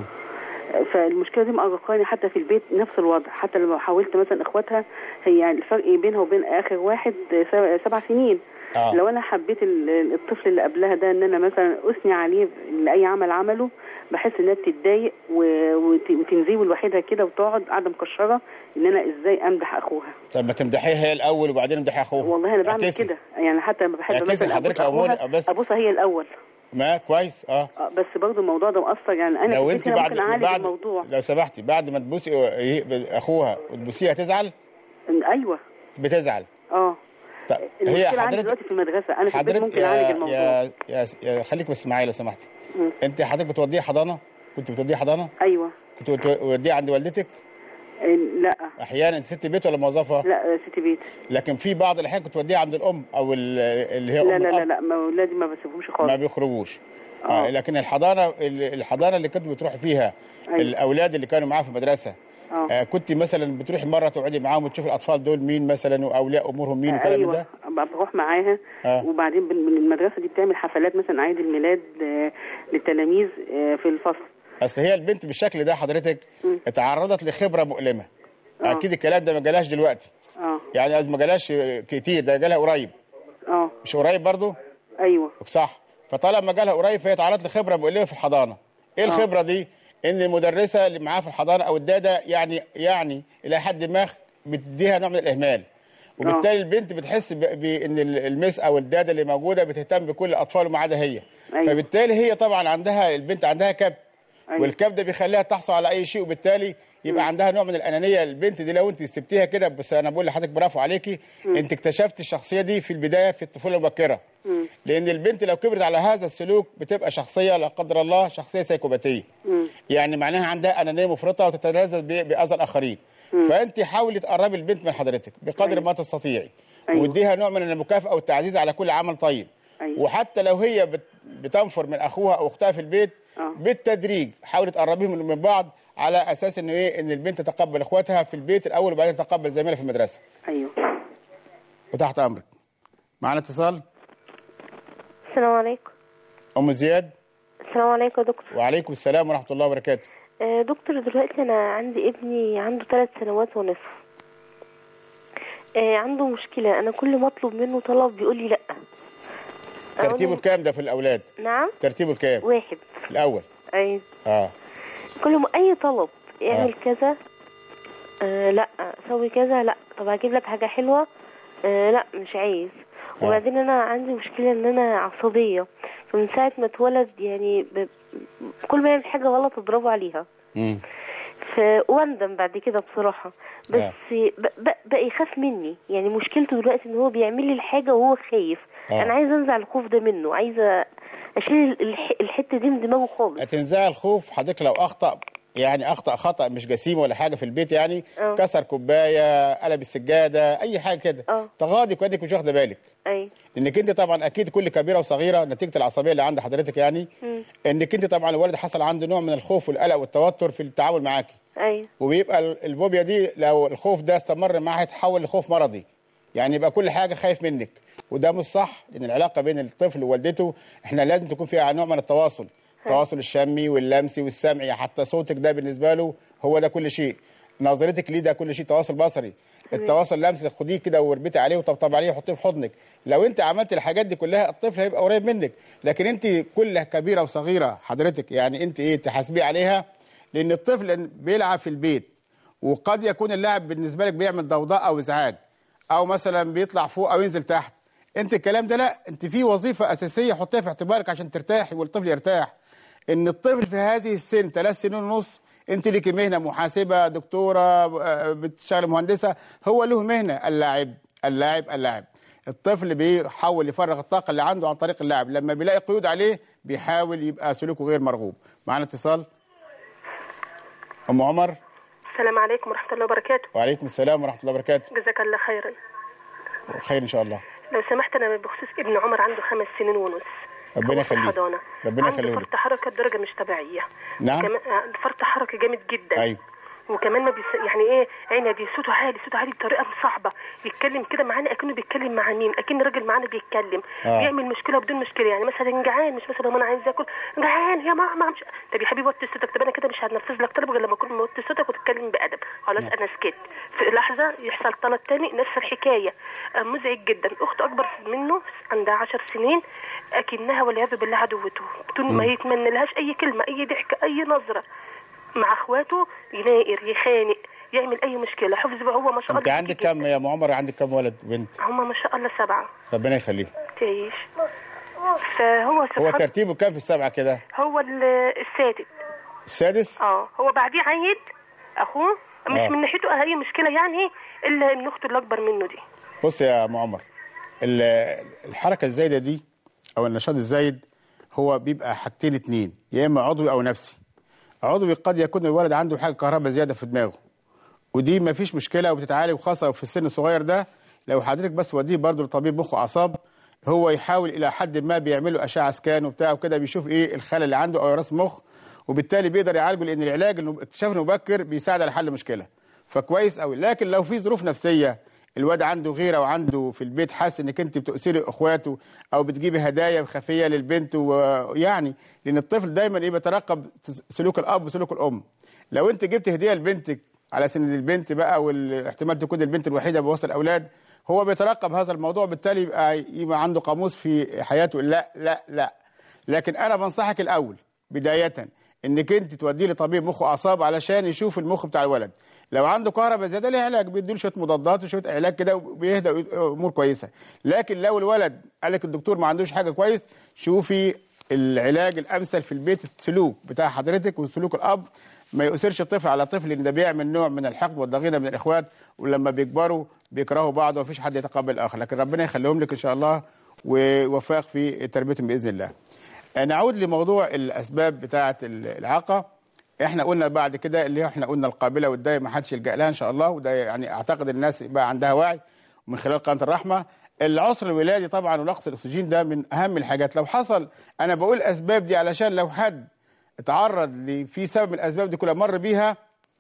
I: آه، فالمشكلة دي مقرقاني حتى في البيت نفس الوضع حتى لما حاولت مثلا اخواتها هي يعني الفرق بينها وبين اخر واحد آه، سبع- سبع سنين
J: آه.
I: لو انا حبيت ال- الطفل اللي قبلها ده ان انا مثلا اثني عليه لاي عمل عمله بحس انها بتتضايق و- وت- وتنزوي لوحدها كده وتقعد قاعده مكشره ان انا ازاي امدح اخوها
A: طب ما تمدحيها هي الاول وبعدين امدحي اخوها
I: والله انا بعمل
A: اعكسي.
I: كده يعني حتى لما بحب
A: اعكسي
I: مثلا
A: حضرتك
I: أبوس
A: الأمور،
I: أخوها،
A: بس-
I: ابوسها هي الاول
A: ما كويس اه
I: آه، بس برضه الموضوع ده مؤثر يعني انا
A: لو
I: في
A: انت
I: البيت هنا
A: بعد
I: ممكن اعالج
A: بعد
I: الموضوع
A: لو سمحتي بعد ما تبوسي هي- اخوها وتبوسيها تزعل
I: ايوه
A: بتزعل
I: اه
A: طب هي
I: المشكله عندي
A: حضرتك
I: دلوقتي في المدرسه انا في البيت
A: حضرتك
I: ممكن
A: يا
I: اعالج الموضوع
A: يا, يا, يا خليك بس معايا لو سمحتي
I: مم.
A: انت حضرتك بتوديها حضانه كنت بتوديها حضانه
I: ايوه
A: كنت بتوديها عند والدتك
I: آه، لا
A: احيانا انت ست بيت ولا موظفه
I: لا آه، ست بيت
A: لكن في بعض الاحيان كنت توديها عند الام او ال- اللي هي
I: لا
A: ام
I: لا لا
A: الأب.
I: لا ما اولادي ما بسيبهمش خالص
A: ما بيخرجوش آه. لكن الحضانه ال- الحضانه اللي كنت بتروحي فيها
I: أيوة.
A: الاولاد اللي كانوا معاه في المدرسه
I: اه
A: آه كنت مثلا بتروحي مره تقعدي معاهم وتشوفي الاطفال دول مين مثلا واولياء امورهم مين وكلام من
I: ايوه
A: ده
I: أبقى بروح معاها
A: آه.
I: وبعدين بن- من المدرسه دي بتعمل حفلات مثلا عيد الميلاد آه، للتلاميذ آه، في الفصل
A: اصل هي البنت بالشكل ده حضرتك اتعرضت لخبره مؤلمه
I: آه.
A: اكيد الكلام ده ما جالهاش دلوقتي
I: اه
A: يعني قصدي ما جالهاش كتير ده جالها قريب
I: اه
A: مش قريب برضو
I: ايوه
A: صح فطالما جالها قريب فهي اتعرضت لخبره مؤلمه في الحضانه ايه الخبره دي ان المدرسه اللي معاها في الحضانه او الداده يعني يعني الى حد ما بتديها نوع من الاهمال وبالتالي البنت بتحس ب- بان ال- المس او الداده اللي موجوده بتهتم بكل الاطفال وما عدا هي
I: أيوة.
A: فبالتالي هي طبعا عندها البنت عندها كبت
I: أيوة.
A: والكبت ده بيخليها تحصل على اي شيء وبالتالي يبقى عندها نوع من الانانيه البنت دي لو انت سبتيها كده بس انا بقول لحضرتك برافو عليكي انت اكتشفت الشخصيه دي في البدايه في الطفوله المبكره
I: مم.
A: لان البنت لو كبرت على هذا السلوك بتبقى شخصيه لا قدر الله شخصيه سيكوباتيه
I: مم.
A: يعني معناها عندها انانيه مفرطه وتتلذذ ب- باذى الاخرين فانت حاولي تقربي البنت من حضرتك بقدر ما تستطيعي
I: أيوة.
A: واديها نوع من المكافاه والتعزيز على كل عمل طيب
I: أيوة.
A: وحتى لو هي بت- بتنفر من اخوها او اختها في البيت
I: آه.
A: بالتدريج حاولي تقربيهم من من بعض على اساس انه ايه ان البنت تتقبل اخواتها في البيت الاول وبعدين تتقبل زميلها في المدرسه
I: ايوه
A: وتحت امرك معنا اتصال
H: السلام عليكم
A: ام زياد
H: السلام عليكم يا دكتور
A: وعليكم السلام ورحمه الله وبركاته
H: آه، دكتور دلوقتي انا عندي ابني عنده ثلاث سنوات ونصف آه، عنده مشكلة انا كل ما اطلب منه طلب بيقول لي لا
A: ترتيبه
H: أقول
A: الكام ده في الاولاد
H: نعم
A: ترتيبه الكام
H: واحد
A: الاول
H: اي
A: اه
H: كل ما اي طلب اعمل
A: آه.
H: كذا آه لا سوي كذا لا طب هجيب لك حاجة حلوة آه لا مش عايز
A: آه.
H: وبعدين انا عندي مشكلة ان انا عصبية فمن ساعة ما اتولد يعني ب... كل ما يعمل حاجة غلط اضربه عليها
A: امم
H: ف... واندم بعد كده بصراحة بس
A: آه.
H: ب... ب... بقى يخاف مني يعني مشكلته دلوقتي ان هو بيعمل لي الحاجة وهو خايف
A: آه.
H: انا عايزة انزع الخوف ده منه عايزة اشيل الح... الحتة دي من دماغه خالص
A: هتنزع الخوف حضرتك لو اخطا يعني اخطا خطا مش جسيم ولا حاجه في البيت يعني
H: آه.
A: كسر كوبايه قلب السجاده اي حاجه كده
H: آه.
A: تغاضي كانك مش واخده بالك
H: اي
A: لانك انت طبعا اكيد كل كبيره وصغيره نتيجه العصبيه اللي عند حضرتك يعني
H: مم.
A: انك انت طبعا الوالد حصل عنده نوع من الخوف والقلق والتوتر في التعامل معاكي
H: اي
A: وبيبقى ال- الفوبيا دي لو الخوف ده استمر معاها هيتحول لخوف مرضي يعني يبقى كل حاجه خايف منك وده مش صح لان العلاقه بين الطفل ووالدته احنا لازم تكون فيها نوع من التواصل التواصل الشمي واللمسي والسمعي حتى صوتك ده بالنسبه له هو ده كل شيء نظرتك ليه ده كل شيء تواصل بصري التواصل اللمسي خديه كده واربطي عليه وطبطب عليه وحطيه في حضنك لو انت عملت الحاجات دي كلها الطفل هيبقى قريب منك لكن انت كل كبيره وصغيره حضرتك يعني انت ايه تحاسبيه عليها لان الطفل بيلعب في البيت وقد يكون اللاعب بالنسبه لك بيعمل ضوضاء او ازعاج او مثلا بيطلع فوق او ينزل تحت انت الكلام ده لا انت في وظيفه اساسيه حطيها في اعتبارك عشان ترتاحي والطفل يرتاح ان الطفل في هذه السن ثلاث سنين ونص انت ليكي مهنه محاسبه دكتوره آه، بتشتغل مهندسه هو له مهنه اللاعب اللاعب اللاعب الطفل بيحاول يفرغ الطاقه اللي عنده عن طريق اللعب لما بيلاقي قيود عليه بيحاول يبقى سلوكه غير مرغوب معانا اتصال ام عمر
J: السلام عليكم ورحمة الله وبركاته
A: وعليكم السلام ورحمه الله وبركاته
J: جزاك الله خيرا
A: خير ان شاء الله
J: لو سمحت أنا بخصوص ابن عمر عنده خمس سنين ونص
A: ربنا
J: هو في
A: يخليه
J: الحضانة
A: ربنا
J: عنده
A: يخليه لك.
J: فرط حركة بدرجة مش طبيعية
A: نعم.
J: كمان آه، فرط حركة جامد جدا
A: ايوه
J: وكمان ما بيس... يعني ايه عيني دي صوته عالي صوته عالي بطريقه صعبه يتكلم كده معانا اكنه بيتكلم مع مين اكن راجل معانا بيتكلم
A: آه.
J: بيعمل مشكله بدون مشكله يعني مثلا جعان مش مثلا ما انا عايز اكل جعان يا ماما مش طب يا حبيبي وطي صوتك طب انا كده مش هنفذ لك طلب غير لما اكون موطي صوتك وتتكلم بادب خلاص
A: نعم.
J: انا سكت في لحظه يحصل طلب تاني نفس الحكايه آه، مزعج جدا اخت اكبر منه عندها عشر سنين اكنها والعياذ بالله عدوته بدون ما
A: مم.
J: يتمنى لهاش اي كلمه اي ضحكه اي نظره مع اخواته يناقر يخانق يعمل اي مشكله حفظ بقى هو ما شاء
A: انت
J: الله
A: عندك كم يا ام عمر عندك كم ولد بنت
J: هم ما شاء الله سبعه
A: ربنا يخليه
J: تعيش فهو
A: هو
J: سبحان
A: ترتيبه كام في السبعه كده
J: هو ال- السادس
A: السادس
J: اه هو بعديه عيد اخوه مش
A: آه.
J: من ناحيته اي مشكله يعني الا ان اخته اللي اكبر منه دي
A: بص يا ام عمر ال- الحركه الزايده دي او النشاط الزايد هو بيبقى حاجتين اتنين يا اما عضوي او نفسي عضوي قد يكون الولد عنده حاجه كهرباء زياده في دماغه ودي ما فيش مشكله وبتتعالج وخاصه في السن الصغير ده لو حضرتك بس وديه برضه لطبيب مخ واعصاب هو يحاول الى حد ما بيعمل له اشعه سكان وبتاع وكده بيشوف ايه الخلل اللي عنده او راس مخ وبالتالي بيقدر يعالجه لان العلاج انه اكتشاف المبكر بيساعد على حل المشكله فكويس قوي لكن لو في ظروف نفسيه الواد عنده غيره وعنده في البيت حاسس انك انت بتؤثري اخواته او بتجيبي هدايا خفيه للبنت ويعني لان الطفل دايما ايه بيترقب سلوك الاب وسلوك الام لو انت جبت هديه لبنتك على سن البنت بقى والاحتمال تكون البنت الوحيده بوسط الاولاد هو بيترقب هذا الموضوع بالتالي يبقى يبقى عنده قاموس في حياته لا لا لا لكن انا بنصحك الاول بدايه انك انت توديه لطبيب مخ واعصاب علشان يشوف المخ بتاع الولد لو عنده كهرباء زياده ليه علاج بيديله شويه مضادات وشويه علاج كده وبيهدى امور كويسه لكن لو الولد قال لك الدكتور ما عندوش حاجه كويس شوفي العلاج الامثل في البيت السلوك بتاع حضرتك وسلوك الاب ما يؤثرش الطفل على طفل لان ده بيعمل نوع من الحقد والضغينه من الاخوات ولما بيكبروا بيكرهوا بعض ومفيش حد يتقبل الاخر لكن ربنا يخليهم لك ان شاء الله ويوفقك في تربيتهم باذن الله. نعود لموضوع الاسباب بتاعه الاعاقه احنا قلنا بعد كده اللي احنا قلنا القابله والدايه ما حدش يلجا لها ان شاء الله وده يعني اعتقد الناس بقى عندها وعي ومن خلال قناه الرحمه العسر الولادي طبعا ونقص الاكسجين ده من اهم الحاجات لو حصل انا بقول الاسباب دي علشان لو حد اتعرض في سبب من الاسباب دي كلها مر بيها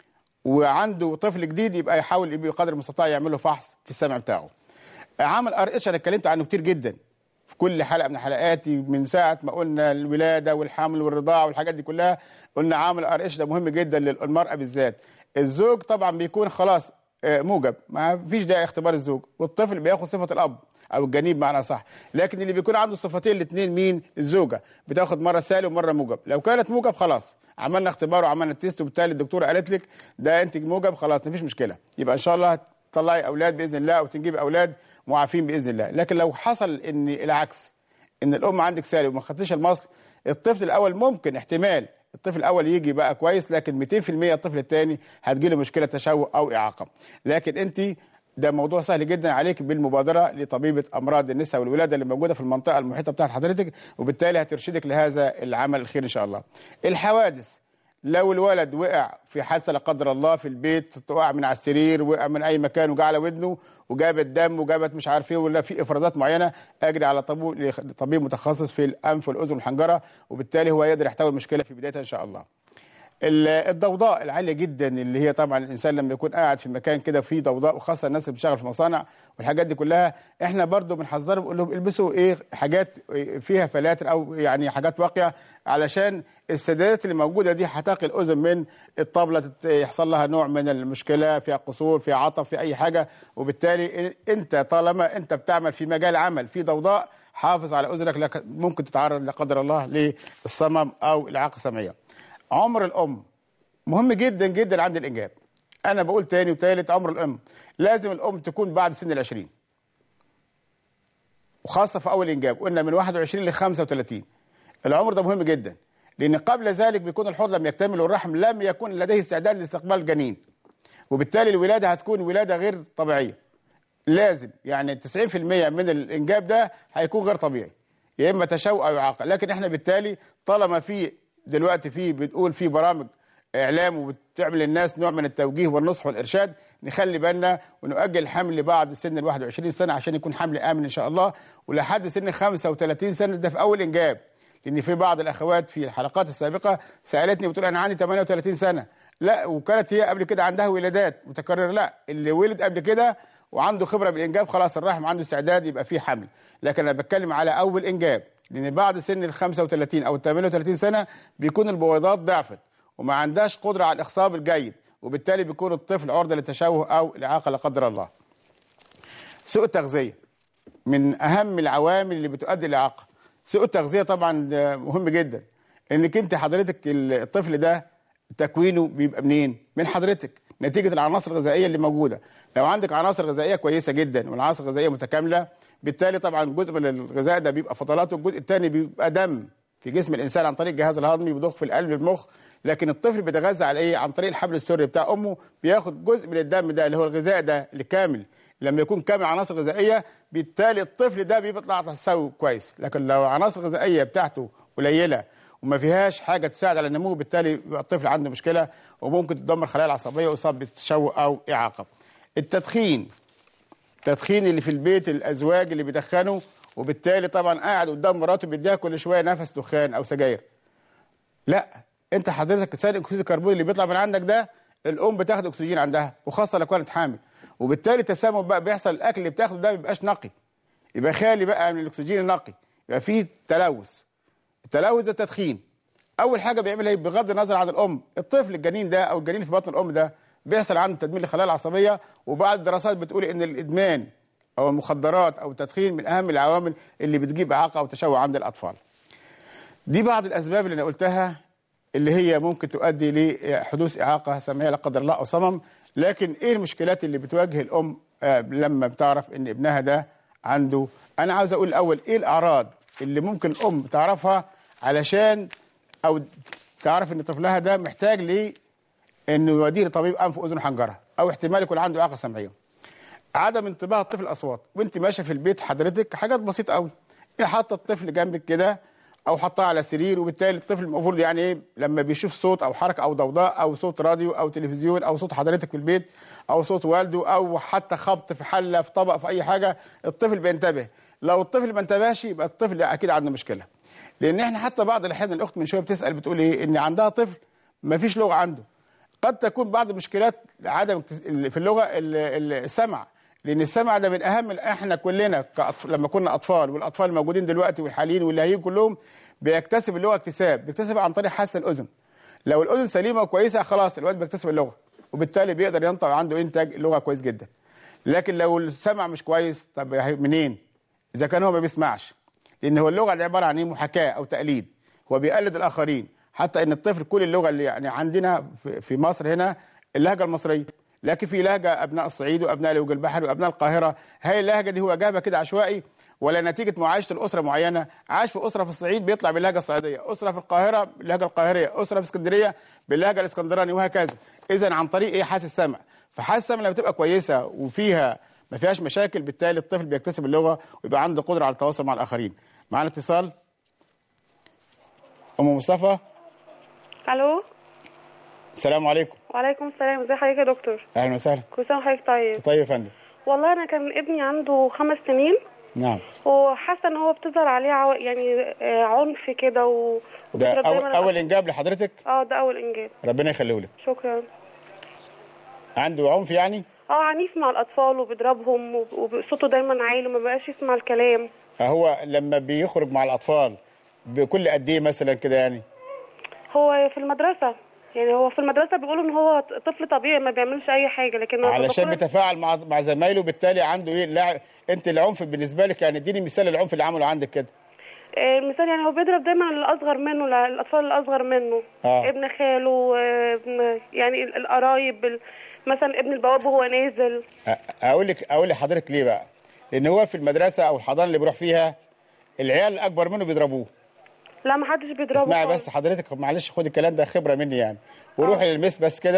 A: وعنده طفل جديد يبقى يحاول بقدر المستطاع يعمل له فحص في السمع بتاعه. عامل ار اتش انا اتكلمت عنه كتير جدا في كل حلقه من حلقاتي من ساعه ما قلنا الولاده والحمل والرضاعه والحاجات دي كلها قلنا عامل ار اتش ده مهم جدا للمراه بالذات. الزوج طبعا بيكون خلاص موجب ما فيش داعي اختبار الزوج والطفل بياخد صفه الاب او الجنين بمعنى صح لكن اللي بيكون عنده الصفتين الاثنين مين الزوجه بتاخد مره سالب ومره موجب لو كانت موجب خلاص عملنا اختبار وعملنا تيست وبالتالي الدكتوره قالت لك ده انت موجب خلاص مفيش مشكله يبقى ان شاء الله تطلعي اولاد باذن الله او تنجبي اولاد معافين باذن الله لكن لو حصل ان العكس ان الام عندك سالب وما خدتيش المصل الطفل الاول ممكن احتمال الطفل الاول يجي بقى كويس لكن 200% الطفل الثاني هتجي له مشكله تشوه او اعاقه لكن انت ده موضوع سهل جدا عليك بالمبادره لطبيبه امراض النساء والولاده اللي موجوده في المنطقه المحيطه بتاعت حضرتك وبالتالي هترشدك لهذا العمل الخير ان شاء الله. الحوادث لو الولد وقع في حادثه لا قدر الله في البيت وقع من على السرير وقع من اي مكان وجا على ودنه وجابت دم وجابت مش عارف ايه ولا في افرازات معينه اجري على طبيب متخصص في الانف والاذن والحنجره وبالتالي هو يقدر يحتوي المشكله في بدايتها ان شاء الله. الضوضاء العاليه جدا اللي هي طبعا الانسان لما يكون قاعد في مكان كده فيه ضوضاء وخاصه الناس اللي بتشتغل في مصانع والحاجات دي كلها احنا برضو بنحذرهم بنقول لهم البسوا ايه حاجات فيها فلاتر او يعني حاجات واقيه علشان السدادات اللي موجوده دي هتقي الاذن من الطبله يحصل لها نوع من المشكله فيها قصور فيها عطب في اي حاجه وبالتالي انت طالما انت بتعمل في مجال عمل في ضوضاء حافظ على اذنك لك ممكن تتعرض لا قدر الله للصمم او الاعاقه السمعيه. عمر الام مهم جدا جدا عند الانجاب انا بقول تاني وتالت عمر الام لازم الام تكون بعد سن العشرين وخاصه في اول انجاب قلنا من 21 ل 35 العمر ده مهم جدا لان قبل ذلك بيكون الحوض لم يكتمل والرحم لم يكن لديه استعداد لاستقبال الجنين وبالتالي الولاده هتكون ولاده غير طبيعيه لازم يعني 90% من الانجاب ده هيكون غير طبيعي يا اما تشوه او اعاقه لكن احنا بالتالي طالما في دلوقتي في بتقول في برامج اعلام وبتعمل الناس نوع من التوجيه والنصح والارشاد نخلي بالنا ونؤجل الحمل بعد سن ال 21 سنه عشان يكون حمل امن ان شاء الله ولحد سن 35 سنه ده في اول انجاب لان في بعض الاخوات في الحلقات السابقه سالتني بتقول انا عندي 38 سنه لا وكانت هي قبل كده عندها ولادات متكرره لا اللي ولد قبل كده وعنده خبره بالانجاب خلاص الرحم عنده استعداد يبقى فيه حمل لكن انا بتكلم على اول انجاب لان بعد سن ال 35 او ال 38 سنه بيكون البويضات ضعفت وما عندهاش قدره على الاخصاب الجيد وبالتالي بيكون الطفل عرضه للتشوه او الاعاقه لا قدر الله. سوء التغذيه من اهم العوامل اللي بتؤدي للاعاقه. سوء التغذيه طبعا ده مهم جدا انك انت حضرتك الطفل ده تكوينه بيبقى منين؟ من حضرتك نتيجه العناصر الغذائيه اللي موجوده. لو عندك عناصر غذائيه كويسه جدا والعناصر الغذائيه متكامله بالتالي طبعا جزء من الغذاء ده بيبقى فضلات والجزء الثاني بيبقى دم في جسم الانسان عن طريق الجهاز الهضمي بيضخ في القلب المخ لكن الطفل بيتغذى على ايه؟ عن طريق الحبل السري بتاع امه بياخد جزء من الدم ده اللي هو الغذاء ده الكامل لما يكون كامل عناصر غذائيه بالتالي الطفل ده بيطلع تساوي كويس لكن لو عناصر غذائيه بتاعته قليله وما فيهاش حاجه تساعد على النمو بالتالي بيبقى الطفل عنده مشكله وممكن تدمر خلايا العصبيه ويصاب بالتشوه او اعاقه. التدخين التدخين اللي في البيت الازواج اللي بيدخنوا وبالتالي طبعا قاعد قدام مراته بيديها كل شويه نفس دخان او سجاير. لا انت حضرتك ثاني اكسيد الكربون اللي بيطلع من عندك ده الام بتاخد اكسجين عندها وخاصه لو كانت حامل وبالتالي التسمم بقى بيحصل الاكل اللي بتاخده ده ما بيبقاش نقي يبقى خالي بقى من الاكسجين النقي يبقى فيه تلوث التلوث ده التدخين اول حاجه بيعملها ايه بغض النظر عن الام الطفل الجنين ده او الجنين في بطن الام ده بيحصل عنده تدمير للخلايا العصبيه وبعض الدراسات بتقول ان الادمان او المخدرات او التدخين من اهم العوامل اللي بتجيب اعاقه او تشوه عند الاطفال دي بعض الاسباب اللي انا قلتها اللي هي ممكن تؤدي لحدوث اعاقه سمعيه لا قدر الله او صمم لكن ايه المشكلات اللي بتواجه الام آه، لما بتعرف ان ابنها ده عنده انا عاوز اقول الاول ايه الاعراض اللي ممكن الام تعرفها علشان او تعرف ان طفلها ده محتاج ل انه يوديه لطبيب انف واذن وحنجره او احتمال يكون عنده اعاقه سمعيه عدم انتباه الطفل الاصوات وانت ماشيه في البيت حضرتك حاجات بسيطه قوي ايه حاطه الطفل جنبك كده او حطها على سرير وبالتالي الطفل المفروض يعني ايه لما بيشوف صوت او حركه او ضوضاء او صوت راديو او تلفزيون او صوت حضرتك في البيت او صوت والده او حتى خبط في حله في طبق في اي حاجه الطفل بينتبه لو الطفل ما انتبهش يبقى الطفل اكيد عنده مشكله لان احنا حتى بعض الاحيان الاخت من شويه بتسال بتقول ايه ان عندها طفل ما فيش لغه عنده قد تكون بعض المشكلات عدم في اللغه ال- ال- السمع لان السمع ده من اهم احنا كلنا كأطف... لما كنا اطفال والاطفال الموجودين دلوقتي والحاليين واللي هيجوا كلهم بيكتسب اللغه اكتساب بيكتسب عن طريق حاسه الاذن لو الاذن سليمه وكويسه خلاص الواد بيكتسب اللغه وبالتالي بيقدر ينطق عنده انتاج اللغه كويس جدا لكن لو السمع مش كويس طب هي- منين اذا كان هو ما بيسمعش لان هو اللغه دي عباره عن ايه محاكاه او تقليد هو بيقلد الاخرين حتى ان الطفل كل اللغه اللي يعني عندنا في- في مصر هنا اللهجه المصريه لكن في لهجه ابناء الصعيد وابناء الوجه البحري وابناء القاهره هاي اللهجه دي هو جابها كده عشوائي ولا نتيجه معايشه الاسره معينه عاش في اسره في الصعيد بيطلع باللهجه الصعيديه اسره في القاهره باللهجه القاهريه اسره في اسكندريه باللهجه الاسكندراني وهكذا اذا عن طريق ايه حاسه السمع فحاسه السمع لما بتبقى كويسه وفيها ما فيهاش مشاكل بالتالي الطفل بيكتسب اللغه ويبقى عنده قدره على التواصل مع الاخرين معانا اتصال ام مصطفى
D: الو
A: السلام عليكم
D: وعليكم السلام ازي حضرتك يا دكتور
A: اهلا وسهلا
D: كل سنه وحضرتك طيب
A: طيب يا فندم
D: والله انا كان ابني عنده خمس سنين
A: نعم
D: وحاسه ان هو بتظهر عليه عو... يعني آه، عنف كده و...
A: ده
D: وبيضرب
A: أول,
D: دايماً
A: اول انجاب لحضرتك
D: اه ده اول انجاب
A: ربنا يخليه لك
D: شكرا
A: عنده عنف يعني
D: اه عنيف مع الاطفال وبيضربهم وب- وصوته دايما عالي وما بقاش يسمع الكلام
A: هو لما بيخرج مع الاطفال بكل قد ايه مثلا كده يعني
D: هو في المدرسه يعني هو في المدرسه بيقولوا ان هو طفل طبيعي ما بيعملش اي حاجه لكن لما
A: علشان
D: بدخل-
A: بيتفاعل مع مع زمايله بالتالي عنده ايه لا انت العنف بالنسبه لك يعني اديني مثال العنف اللي عمله عندك كده
D: آه، المثال يعني هو بيضرب دايما الاصغر منه لا- الاطفال الاصغر منه
A: آه.
D: ابن خاله آه، ابن يعني ال- القرايب ال- مثلا ابن البواب وهو نازل
A: أ- اقول لك اقول لحضرتك ليه بقى لان هو في المدرسه او الحضانه اللي بيروح فيها العيال الاكبر منه بيضربوه
D: لا ما حدش بيضربه
A: اسمعي
D: خالص.
A: بس حضرتك معلش خد الكلام ده خبره مني يعني وروحي للمس بس كده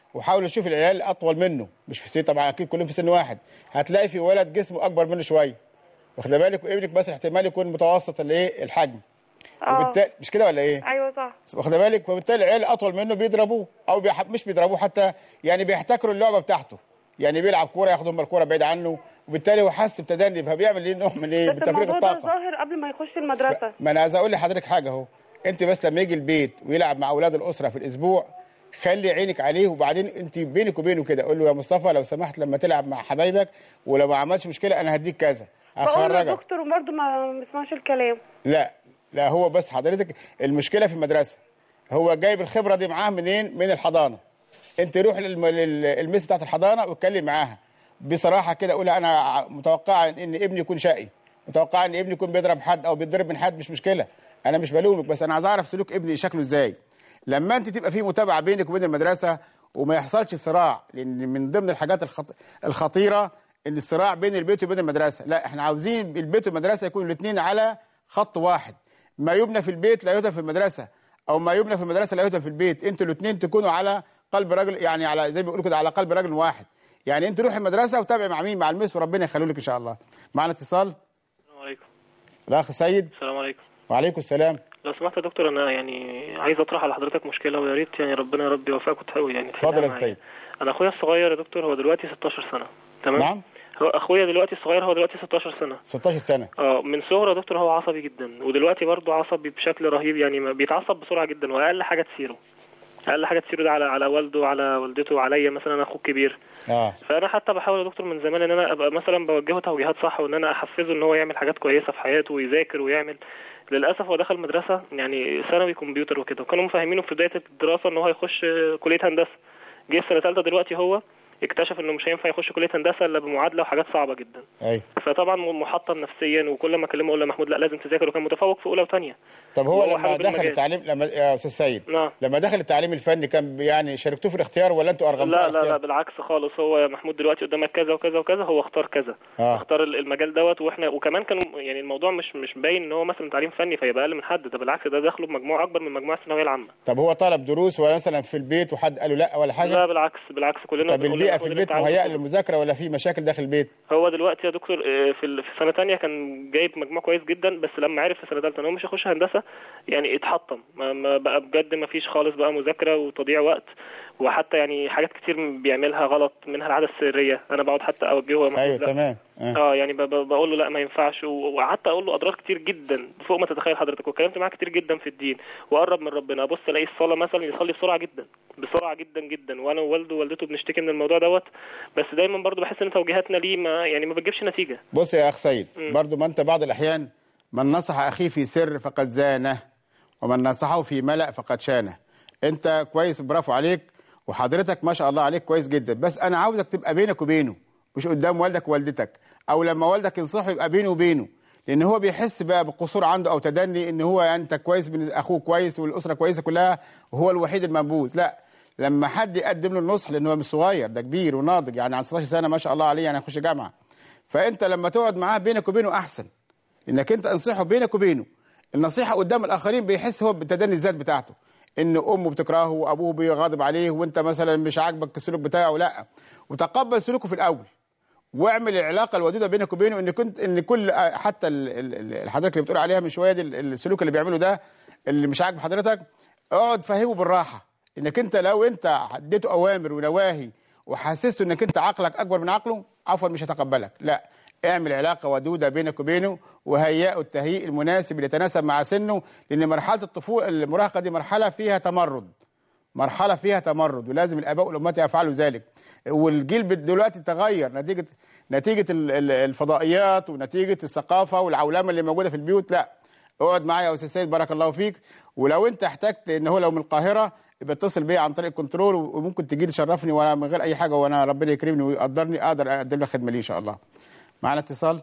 A: وحاول تشوف العيال الاطول منه مش في سن طبعا اكيد كلهم في سن واحد هتلاقي في ولد جسمه اكبر منه شويه واخد بالك وابنك مثلا احتمال يكون متوسط الايه الحجم
D: اه
A: وبالتالي مش كده ولا ايه
D: ايوه صح
A: واخد بالك وبالتالي العيال اطول منه بيضربوه او بيح... مش بيضربوه حتى يعني بيحتكروا اللعبه بتاعته يعني بيلعب كوره ياخد هم الكوره بعيد عنه وبالتالي هو حس بتدني فبيعمل ايه نوع من ايه
D: بس
A: بتفريغ
D: الموضوع ده
A: الطاقه
D: ظاهر قبل ما يخش المدرسه
A: ما انا عايز اقول لحضرتك حاجه اهو انت بس لما يجي البيت ويلعب مع اولاد الاسره في الاسبوع خلي عينك عليه وبعدين انت بينك وبينه كده قول له يا مصطفى لو سمحت لما تلعب مع حبايبك ولو ما عملش مشكله انا هديك كذا
D: بقول له
A: هخرجك
D: دكتور وبرضه ما بيسمعش الكلام
A: لا لا هو بس حضرتك المشكله في المدرسه هو جايب الخبره دي معاه منين من الحضانه انت روح للم- لل- المس بتاعت الحضانه واتكلم معاها بصراحه كده قول انا ع- متوقعه ان ابني يكون شقي متوقعه ان ابني يكون بيضرب حد او بيتضرب من حد مش مشكله انا مش بلومك بس انا عايز اعرف سلوك ابني شكله ازاي لما انت تبقى في متابعه بينك وبين المدرسه وما يحصلش صراع لان من ضمن الحاجات الخط... الخطيره ان الصراع بين البيت وبين المدرسه لا احنا عاوزين البيت والمدرسه يكونوا الاثنين على خط واحد ما يبنى في البيت لا يهدم في المدرسه او ما يبنى في المدرسه لا يهدم في البيت انتوا الاثنين تكونوا على قلب رجل يعني على زي ما بيقولوا كده على قلب رجل واحد يعني انت روح المدرسه وتابع مع مين مع المس وربنا يخليه لك ان شاء الله معنا اتصال
K: السلام عليكم
A: الاخ سيد
K: السلام عليكم
A: وعليكم السلام
K: لو سمحت يا دكتور انا يعني عايز اطرح على حضرتك مشكله ويا ريت يعني ربنا يا رب يوفقك وتحاول يعني تحلها
A: اتفضل يا
K: معايا.
A: سيد
K: انا اخويا الصغير يا دكتور هو دلوقتي 16 سنه تمام
A: نعم
K: هو اخويا دلوقتي الصغير هو دلوقتي 16 سنه
A: 16 سنه
K: اه من صغره يا دكتور هو عصبي جدا ودلوقتي برضه عصبي بشكل رهيب يعني ما بيتعصب بسرعه جدا واقل حاجه تثيره اقل حاجه تثيره ده على على والده وعلى والدته وعليا مثلا انا اخوه الكبير
A: اه
K: فانا حتى بحاول يا دكتور من زمان ان انا ابقى مثلا بوجهه توجيهات صح وان انا احفزه ان هو يعمل حاجات كويسه في حياته ويذاكر ويعمل للاسف هو دخل مدرسه يعني ثانوي كمبيوتر وكده وكانوا مفهمينه في بدايه الدراسه ان هو هيخش كليه هندسه جه في سنه ثالثه دلوقتي هو اكتشف انه مش هينفع يخش كليه هندسه الا بمعادله وحاجات صعبه جدا
A: ايوه
K: فطبعا محطم نفسيا وكل ما اكلمه اقول له يا محمود لا لازم تذاكر وكان متفوق في اولى وثانيه
A: طب هو
K: وهو
A: لما
K: حابب
A: دخل
K: المجال.
A: التعليم لما يا استاذ سيد
K: نعم
A: لما دخل التعليم الفني كان يعني شاركتوه في الاختيار ولا انتوا ارغمتوه
K: لا
A: على
K: لا لا
A: الاختيار؟
K: بالعكس خالص هو يا محمود دلوقتي قدامك كذا وكذا وكذا هو اختار كذا
A: اه
K: اختار ال- المجال دوت واحنا وكمان كانوا يعني الموضوع مش مش باين ان هو مثلا تعليم فني فيبقى اقل من حد ده بالعكس ده دخله بمجموع اكبر من مجموع الثانويه العامه
A: طب هو طلب دروس ولا مثلا في البيت وحد قال له لا ولا حاجه
K: لا بالعكس بالعكس كلنا
A: طب
K: بنقول
A: البيئه
K: لمحمود
A: في
K: اللي
A: البيت
K: انت عاوزه
A: مهيئه للمذاكره ولا في مشاكل داخل البيت
K: هو دلوقتي يا دكتور آه، في ال- في سنه تانية كان جايب مجموع كويس جدا بس لما عرف في سنه ثالثه ان هو مش هيخش هندسه يعني اتحطم ما ما بقى بجد ما فيش خالص بقى مذاكره وتضييع وقت وحتى يعني حاجات كتير بيعملها غلط منها العاده السريه انا بقعد حتى اوجهه يا محمود
A: ايوه
K: لا.
A: تمام آه.
K: اه يعني ب- ب- بقول له لا ما ينفعش و- وقعدت اقول له اضرار كتير جدا فوق ما تتخيل حضرتك واتكلمت معاه كتير جدا في الدين وقرب من ربنا ابص الاقي الصلاه مثلا يصلي بسرعه جدا بسرعه جدا جدا وانا ووالده ووالدته بنشتكي من الموضوع دوت بس دايما برضو بحس ان توجيهاتنا ليه ما يعني ما بتجيبش نتيجه
A: بص يا اخ سيد
K: مم.
A: برضو ما انت بعض الاحيان من نصح اخيه في سر فقد زانه ومن نصحه في ملأ فقد شانه انت كويس برافو عليك وحضرتك ما شاء الله عليك كويس جدا بس انا عاوزك تبقى بينك وبينه مش قدام والدك ووالدتك او لما والدك ينصحه يبقى بينه وبينه لان هو بيحس بقى بقصور عنده او تدني ان هو انت كويس بالنسبة- اخوه كويس والاسره كويسه كلها وهو الوحيد المنبوذ لا لما حد يقدم له النصح لان هو مش صغير ده كبير وناضج يعني عن 16 سنه ما شاء الله عليه يعني يخش جامعه فانت لما تقعد معاه بينك وبينه احسن انك انت انصحه بينك وبينه النصيحه قدام الاخرين بيحس هو بتدني الذات بتاعته ان امه بتكرهه وابوه بيغاضب عليه وانت مثلا مش عاجبك السلوك بتاعه لا وتقبل سلوكه في الاول واعمل العلاقه الودوده بينك وبينه ان كنت ان كل حتى ال- ال- ال- حضرتك اللي بتقول عليها من شويه دي ال- السلوك اللي بيعمله ده اللي مش عاجب حضرتك اقعد فهمه بالراحه انك انت لو انت اديته اوامر ونواهي وحسسته انك انت عقلك اكبر من عقله عفوا مش هتقبلك لا اعمل علاقه ودوده بينك وبينه وهيئه التهيئ المناسب اللي يتناسب مع سنه لان مرحله الطفوله المراهقه دي مرحله فيها تمرد مرحله فيها تمرد ولازم الاباء والامهات يفعلوا ذلك والجيل بت- دلوقتي تغير نتيجه نتيجه ال- ال- الفضائيات ونتيجه الثقافه والعولمه اللي موجوده في البيوت لا اقعد معايا يا استاذ سيد بارك الله فيك ولو انت احتجت ان هو لو من القاهره يبقى اتصل بيا عن طريق الكنترول وممكن تجي لي تشرفني وانا من غير اي حاجه وانا ربنا يكرمني ويقدرني اقدر اقدم لك خدمه ليه ان شاء الله معنا اتصال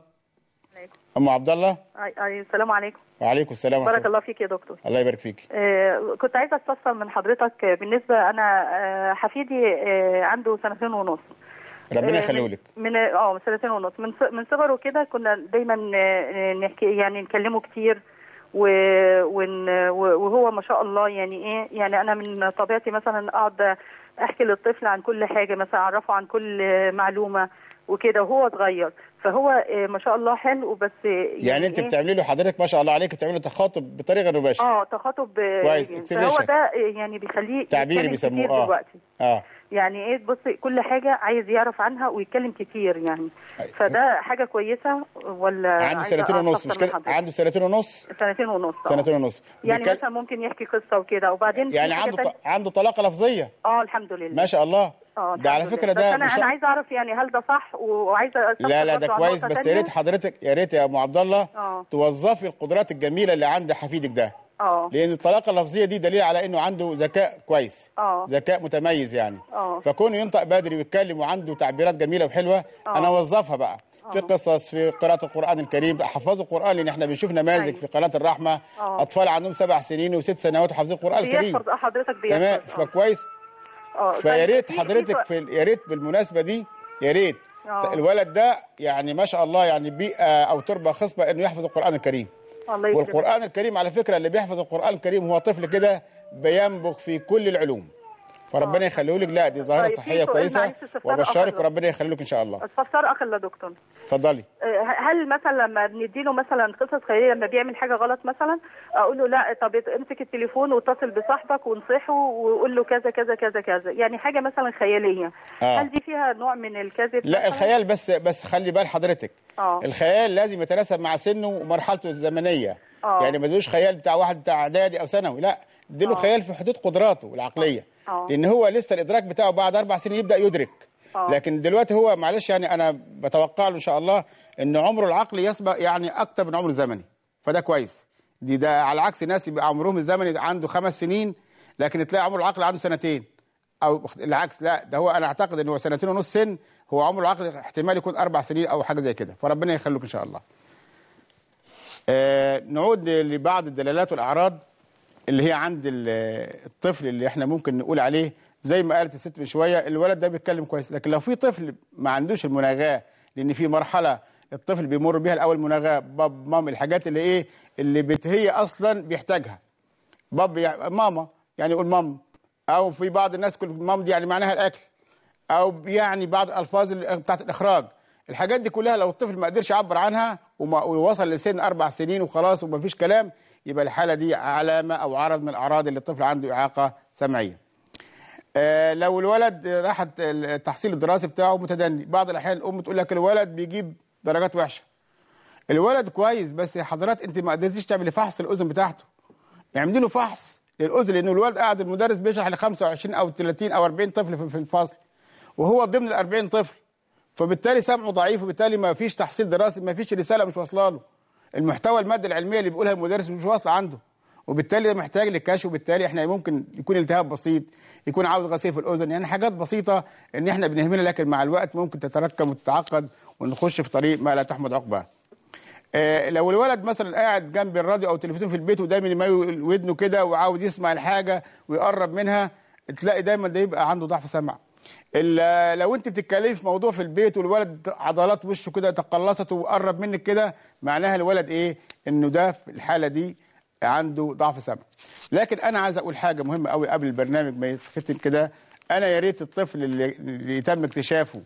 A: ام عبد الله
L: أي- أي السلام عليكم
A: وعليكم السلام ورحمه
L: بارك الله فيك يا دكتور
A: الله يبارك فيك
L: آه، كنت عايزه استفسر من حضرتك آه، بالنسبه انا آه، حفيدي آه، عنده سنتين ونص
A: ربنا
L: آه،
A: يخليه
L: من-
A: لك
L: من اه من سنتين ونص من ص- من صغره كده كنا دايما آه، نحكي يعني نكلمه كتير و... ون... و- وهو ما شاء الله يعني ايه يعني انا من طبيعتي مثلا اقعد احكي للطفل عن كل حاجه مثلا اعرفه عن كل معلومه وكده وهو صغير فهو آه، ما شاء الله حلو بس يعني,
A: يعني انت
L: إيه؟
A: بتعملي له حضرتك ما شاء الله عليك بتعملي له تخاطب بطريقه غير مباشره
L: اه تخاطب آه،
A: كويس،
L: يعني
A: exhibition.
L: فهو ده آه، يعني بيخليه
A: تعبير
L: يتكلم
A: بيسموه
L: كتير
A: اه
L: دلوقتي
A: اه
L: يعني ايه بص كل حاجه عايز يعرف عنها ويتكلم كتير يعني فده حاجه كويسه ولا
A: عنده
L: عايزة
A: سنتين ونص
L: أستفسر
A: مش
L: من
A: كده
L: حضرتك؟
A: عنده سنتين ونص
L: سنتين ونص آه.
A: سنتين ونص
L: يعني
A: بيتكلم-
L: مثلا ممكن يحكي قصه وكده وبعدين في
A: يعني
L: حاجة
A: عنده
L: تانية-
A: ط... عنده طلاقه لفظيه
L: اه الحمد لله
A: ما شاء الله
L: اه
A: ده على
L: الحمد
A: فكره
L: لله.
A: ده
L: بس انا
A: مش-
L: انا عايزه اعرف يعني هل ده صح وعايزه استفسر
A: لا لا ده
L: برضه عن
A: كويس
L: نقطة
A: بس يا
L: تانية.
A: ريت حضرتك يا ريت يا ام عبد الله
L: اه
A: توظفي القدرات الجميله اللي عند حفيدك ده
L: اه
A: لان الطلاقه اللفظيه دي دليل على انه عنده ذكاء كويس
L: اه
A: ذكاء متميز يعني
L: اه
A: فكونه ينطق بدري ويتكلم وعنده تعبيرات جميله وحلوه
L: آه.
A: انا اوظفها بقى في قصص في قراءه القران الكريم احفظوا القران لان احنا بنشوف نماذج في قناه الرحمه
L: آه.
A: اطفال عندهم سبع سنين وست سنوات وحافظين القران الكريم
L: بيحفظ اه حضرتك بيحفظ
A: تمام
L: آه.
A: فكويس
L: اه
A: فيا
L: طيب،
A: ريت
L: في- في
A: حضرتك
L: سؤال-
A: في ال- يا ريت بالمناسبه دي يا ريت
L: آه.
A: الولد ده يعني ما شاء الله يعني بيئه او تربه خصبه انه يحفظ القران الكريم
L: الله يكرمك.
A: والقران الكريم على فكره اللي بيحفظ القران الكريم هو طفل كده بينبغ في كل العلوم فربنا يخليه لك لا دي ظاهره
L: طيب، في
A: صحيه
L: سؤال
A: كويسه
L: معلش استفسار
A: وبشرك
L: آخر.
A: وربنا يخليه لك ان شاء الله
L: استفسار اخر يا دكتور
A: اتفضلي
L: آه، هل مثلا لما بنديله مثلا قصص خيريه لما بيعمل حاجه غلط مثلا اقول له لا طب امسك التليفون واتصل بصاحبك وانصحه وقول له كذا كذا كذا كذا يعني حاجه مثلا خياليه
A: آه.
L: هل دي فيها نوع من الكذب
A: لا
L: مثلاً؟
A: الخيال بس بس خلي بال حضرتك
L: اه
A: الخيال لازم يتناسب مع سنه ومرحلته الزمنيه
L: آه.
A: يعني ما تدوش خيال بتاع واحد بتاع اعدادي او ثانوي لا اديله
L: آه.
A: خيال في حدود قدراته العقليه
L: آه.
A: لان هو لسه الادراك بتاعه بعد اربع سنين يبدا يدرك
L: آه.
A: لكن دلوقتي هو معلش يعني انا بتوقع له ان شاء الله ان عمره العقلي يسبق يعني اكتر من عمره الزمني فده كويس دي ده على عكس ناس يبقى عمرهم الزمني عنده خمس سنين لكن تلاقي عمره العقلي عنده سنتين او العكس لا ده هو انا اعتقد ان هو سنتين ونص سن هو عمره العقلي احتمال يكون اربع سنين او حاجه زي كده فربنا يخليك ان شاء الله آه نعود لبعض الدلالات والاعراض اللي هي عند ال- الطفل اللي احنا ممكن نقول عليه زي ما قالت الست من شويه الولد ده بيتكلم كويس لكن لو في طفل ما عندوش المناغاه لان في مرحله الطفل بيمر بيها الاول مناغاه باب مام الحاجات اللي ايه اللي بت هي اصلا بيحتاجها باب يعني ماما يعني يقول مام او في بعض الناس كل مام دي يعني معناها الاكل او يعني بعض الالفاظ اللي- بتاعت الاخراج الحاجات دي كلها لو الطفل ما قدرش يعبر عنها وما ووصل لسن اربع سنين وخلاص وما فيش كلام يبقى الحاله دي علامه او عرض من الاعراض اللي الطفل عنده اعاقه سمعيه آه، لو الولد راح التحصيل الدراسي بتاعه متدني بعض الاحيان الام تقول لك الولد بيجيب درجات وحشه الولد كويس بس يا حضرات انت ما قدرتيش تعملي فحص الاذن بتاعته اعملي له فحص للاذن لانه الولد قاعد المدرس بيشرح ل 25 او 30 او 40 طفل في- في الفصل وهو ضمن ال 40 طفل فبالتالي سمعه ضعيف وبالتالي ما فيش تحصيل دراسي ما فيش رساله مش واصله له المحتوى الماده العلميه اللي بيقولها المدرس مش واصله عنده وبالتالي ده محتاج للكشف وبالتالي احنا ممكن يكون التهاب بسيط يكون عاوز غسيل في الاذن يعني حاجات بسيطه ان احنا بنهملها لكن مع الوقت ممكن تتراكم وتتعقد ونخش في طريق ما لا تحمد عقباه آه، لو الولد مثلا قاعد جنب الراديو او التلفزيون في البيت ودايما يميل ودنه كده وعاوز يسمع الحاجه ويقرب منها تلاقي دايما ده يبقى عنده ضعف سمع ال- لو انت بتتكلمي في موضوع في البيت والولد عضلات وشه كده تقلصت وقرب منك كده معناها الولد ايه انه ده في الحاله دي عنده ضعف سمع لكن انا عايز اقول حاجه مهمه قوي قبل البرنامج ما يتختم كده انا يا ريت الطفل اللي, اللي تم اكتشافه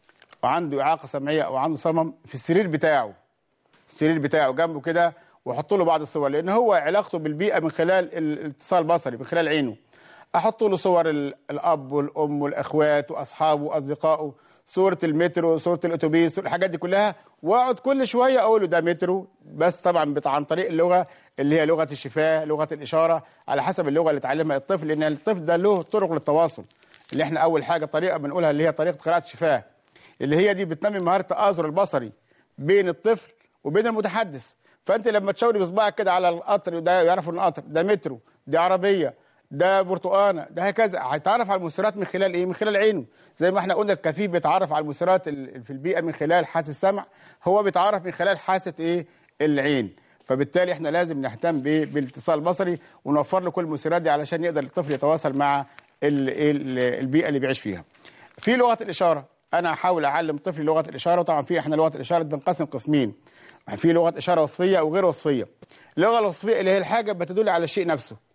A: وعنده اعاقه سمعيه او عنده صمم في السرير بتاعه السرير بتاعه جنبه كده واحط له بعض الصور لان هو علاقته بالبيئه من خلال الاتصال البصري من خلال عينه احط له صور ال- الاب والام والاخوات واصحابه واصدقائه صوره المترو صوره الاتوبيس الحاجات دي كلها واقعد كل شويه اقول له ده مترو بس طبعا بت- عن طريق اللغه اللي هي لغه الشفاه لغه الاشاره على حسب اللغه اللي اتعلمها الطفل لان الطفل ده له طرق للتواصل اللي احنا اول حاجه طريقه بنقولها اللي هي طريقه قراءه الشفاه اللي هي دي بتنمي مهاره التآزر البصري بين الطفل وبين المتحدث فانت لما تشاوري بصبعك كده على القطر ده يعرف ان قطر ده مترو دي عربيه ده برتقانه ده هكذا هيتعرف على المؤثرات من خلال ايه من خلال عينه زي ما احنا قلنا الكفيف بيتعرف على المؤثرات ال- في البيئه من خلال حاسه السمع هو بيتعرف من خلال حاسه ايه العين فبالتالي احنا لازم نهتم بايه بالاتصال البصري ونوفر له كل المؤثرات دي علشان يقدر الطفل يتواصل مع ال- ال- البيئه اللي بيعيش فيها في لغه الاشاره انا احاول اعلم طفلي لغه الاشاره وطبعا في احنا لغه الاشاره بنقسم قسمين في لغه اشاره وصفيه وغير وصفيه اللغه الوصفيه اللي هي الحاجه بتدل على الشيء نفسه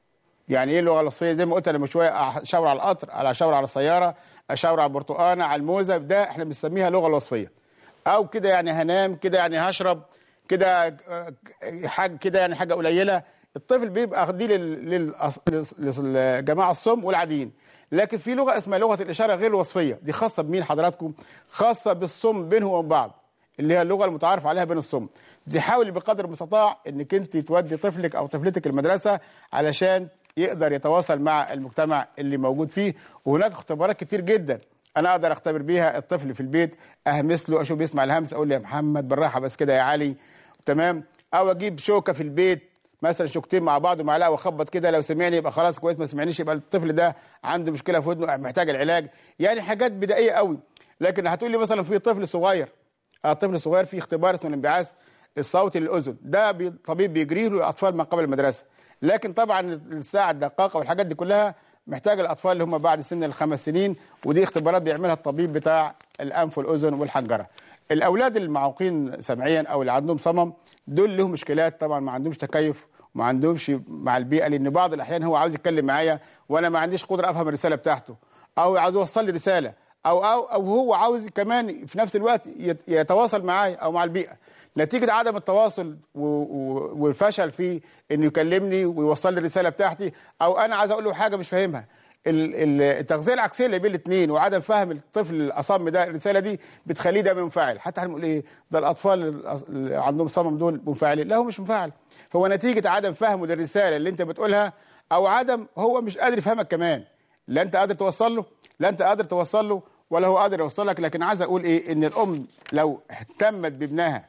A: يعني ايه اللغه الوصفيه زي ما قلت انا من شويه اشاور على القطر على اشاور على السياره اشاور على البرتقانه على الموزه ده احنا بنسميها اللغه الوصفيه او كده يعني هنام كده يعني هشرب كده آه، حاجه كده يعني حاجه قليله الطفل بيبقى دي لل- للأص- للجماعه الصم والعاديين لكن في لغه اسمها لغه الاشاره غير الوصفيه دي خاصه بمين حضراتكم خاصه بالصم بينهم وبين بعض اللي هي اللغه المتعارف عليها بين الصم دي حاولي بقدر المستطاع انك انت تودي طفلك او طفلتك المدرسه علشان يقدر يتواصل مع المجتمع اللي موجود فيه وهناك اختبارات كتير جدا انا اقدر اختبر بيها الطفل في البيت اهمس له اشوف بيسمع الهمس اقول له يا محمد بالراحه بس كده يا علي تمام او اجيب شوكه في البيت مثلا شوكتين مع بعض ومعلقه واخبط كده لو سمعني يبقى خلاص كويس ما سمعنيش يبقى الطفل ده عنده مشكله في ودنه محتاج العلاج يعني حاجات بدائيه قوي لكن هتقول لي مثلا في طفل صغير آه، طفل صغير في اختبار اسمه الانبعاث الصوتي للاذن ده بي- طبيب بيجريه له اطفال ما قبل المدرسه لكن طبعا الساعه الدقاقه والحاجات دي كلها محتاج الاطفال اللي هم بعد سن الخمس سنين ودي اختبارات بيعملها الطبيب بتاع الانف والاذن والحنجره الاولاد المعوقين سمعيا او اللي عندهم صمم دول لهم مشكلات طبعا ما عندهمش تكيف وما عندهمش مع البيئه لان بعض الاحيان هو عاوز يتكلم معايا وانا ما عنديش قدره افهم الرساله بتاعته او عاوز يوصل لي رساله او او او هو عاوز كمان في نفس الوقت يت- يتواصل معايا او مع البيئه نتيجه عدم التواصل و- و- والفشل في انه يكلمني ويوصل لي الرساله بتاعتي او انا عايز اقول له حاجه مش فاهمها ال- ال- التغذيه العكسيه اللي بين الاثنين وعدم فهم الطفل الاصم ده الرساله دي بتخليه ده منفعل حتى هنقول ايه ده الاطفال الأص- اللي عندهم صمم دول منفعلين لا هو مش منفعل هو نتيجه عدم فهمه للرساله اللي انت بتقولها او عدم هو مش قادر يفهمك كمان لا انت قادر توصل له لا انت قادر توصل له ولا هو قادر يوصل لك لكن عايز اقول ايه ان الام لو اهتمت بابنها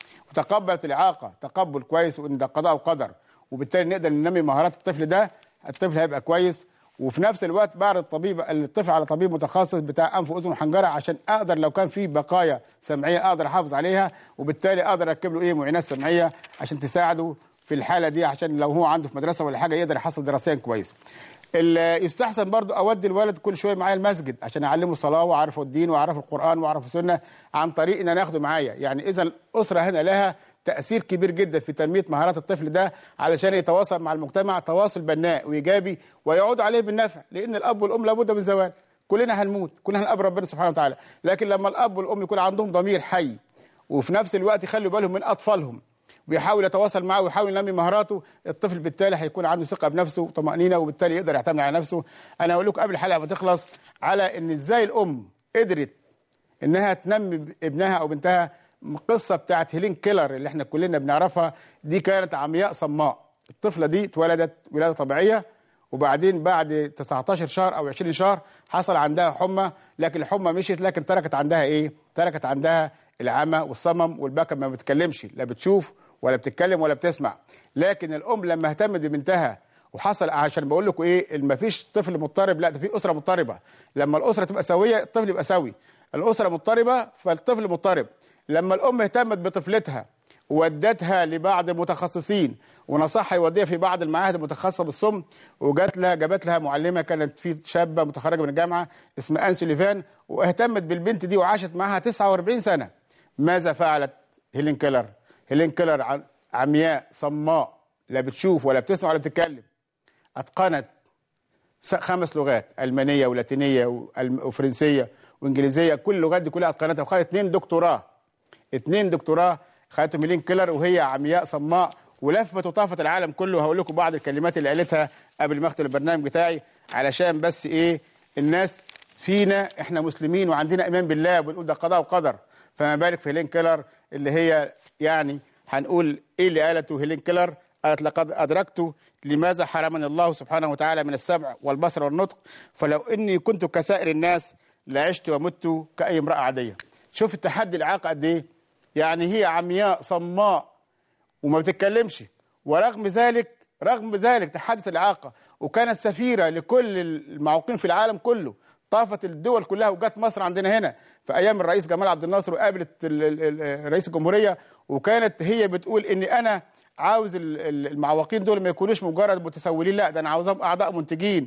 A: وتقبلت الاعاقه تقبل كويس وان ده قضاء وقدر وبالتالي نقدر ننمي مهارات الطفل ده الطفل هيبقى كويس وفي نفس الوقت بعرض الطبيب الطفل على طبيب متخصص بتاع انف واذن وحنجره عشان اقدر لو كان في بقايا سمعيه اقدر احافظ عليها وبالتالي اقدر اركب له ايه معينات سمعيه عشان تساعده في الحاله دي عشان لو هو عنده في مدرسه ولا حاجه يقدر يحصل دراسيا كويس. ال- يستحسن برضو اودي الولد كل شويه معايا المسجد عشان اعلمه الصلاه واعرفه الدين واعرفه القران واعرفه السنه عن طريق ان انا اخده معايا يعني اذا الاسره هنا لها تاثير كبير جدا في تنميه مهارات الطفل ده علشان يتواصل مع المجتمع تواصل بناء وايجابي ويعود عليه بالنفع لان الاب والام لابد من زوال كلنا هنموت كلنا هنقابل ربنا سبحانه وتعالى لكن لما الاب والام يكون عندهم ضمير حي وفي نفس الوقت يخلوا بالهم من اطفالهم ويحاول يتواصل معه ويحاول ينمي مهاراته الطفل بالتالي هيكون عنده ثقه بنفسه وطمانينه وبالتالي يقدر يعتمد على نفسه انا هقول لكم قبل الحلقه ما تخلص على ان ازاي الام قدرت انها تنمي ابنها او بنتها القصه بتاعت هيلين كيلر اللي احنا كلنا بنعرفها دي كانت عمياء صماء الطفله دي اتولدت ولاده طبيعيه وبعدين بعد 19 شهر او 20 شهر حصل عندها حمى لكن الحمى مشيت لكن تركت عندها ايه تركت عندها العمى والصمم والبكم ما بتتكلمش لا بتشوف ولا بتتكلم ولا بتسمع لكن الام لما اهتمت ببنتها وحصل عشان بقول لكم ايه ما فيش طفل مضطرب لا ده في اسره مضطربه لما الاسره تبقى سويه الطفل يبقى سوي الاسره مضطربه فالطفل مضطرب لما الام اهتمت بطفلتها ودتها لبعض المتخصصين ونصحها يوديها في بعض المعاهد المتخصصه بالصم وجات لها جابت لها معلمه كانت في شابه متخرجه من الجامعه اسمها ان سوليفان واهتمت بالبنت دي وعاشت معاها 49 سنه ماذا فعلت هيلين كيلر هيلين كيلر ع- عمياء صماء لا بتشوف ولا بتسمع ولا بتتكلم اتقنت س- خمس لغات المانيه ولاتينيه وألم- وفرنسيه وانجليزيه كل اللغات دي كلها اتقنتها وخدت اثنين دكتوراه اثنين دكتوراه خدتهم هيلين كيلر وهي عمياء صماء ولفت وطافت العالم كله هقول لكم بعض الكلمات اللي قالتها قبل ما اختم البرنامج بتاعي علشان بس ايه الناس فينا احنا مسلمين وعندنا ايمان بالله وبنقول ده قضاء وقدر فما بالك في هيلين كيلر اللي هي يعني هنقول ايه اللي قالته هيلين كيلر قالت لقد ادركت لماذا حرمني الله سبحانه وتعالى من السمع والبصر والنطق فلو اني كنت كسائر الناس لعشت ومت كاي امراه عاديه شوف التحدي الاعاقه قد ايه يعني هي عمياء صماء وما بتتكلمش ورغم ذلك رغم ذلك تحدث الإعاقة وكانت سفيرة لكل المعوقين في العالم كله طافت الدول كلها وجت مصر عندنا هنا في أيام الرئيس جمال عبد الناصر وقابلت ال- ال- ال- رئيس الجمهورية وكانت هي بتقول إن أنا عاوز ال- ال- المعوقين دول ما يكونوش مجرد متسولين لا ده أنا عاوزهم أعضاء منتجين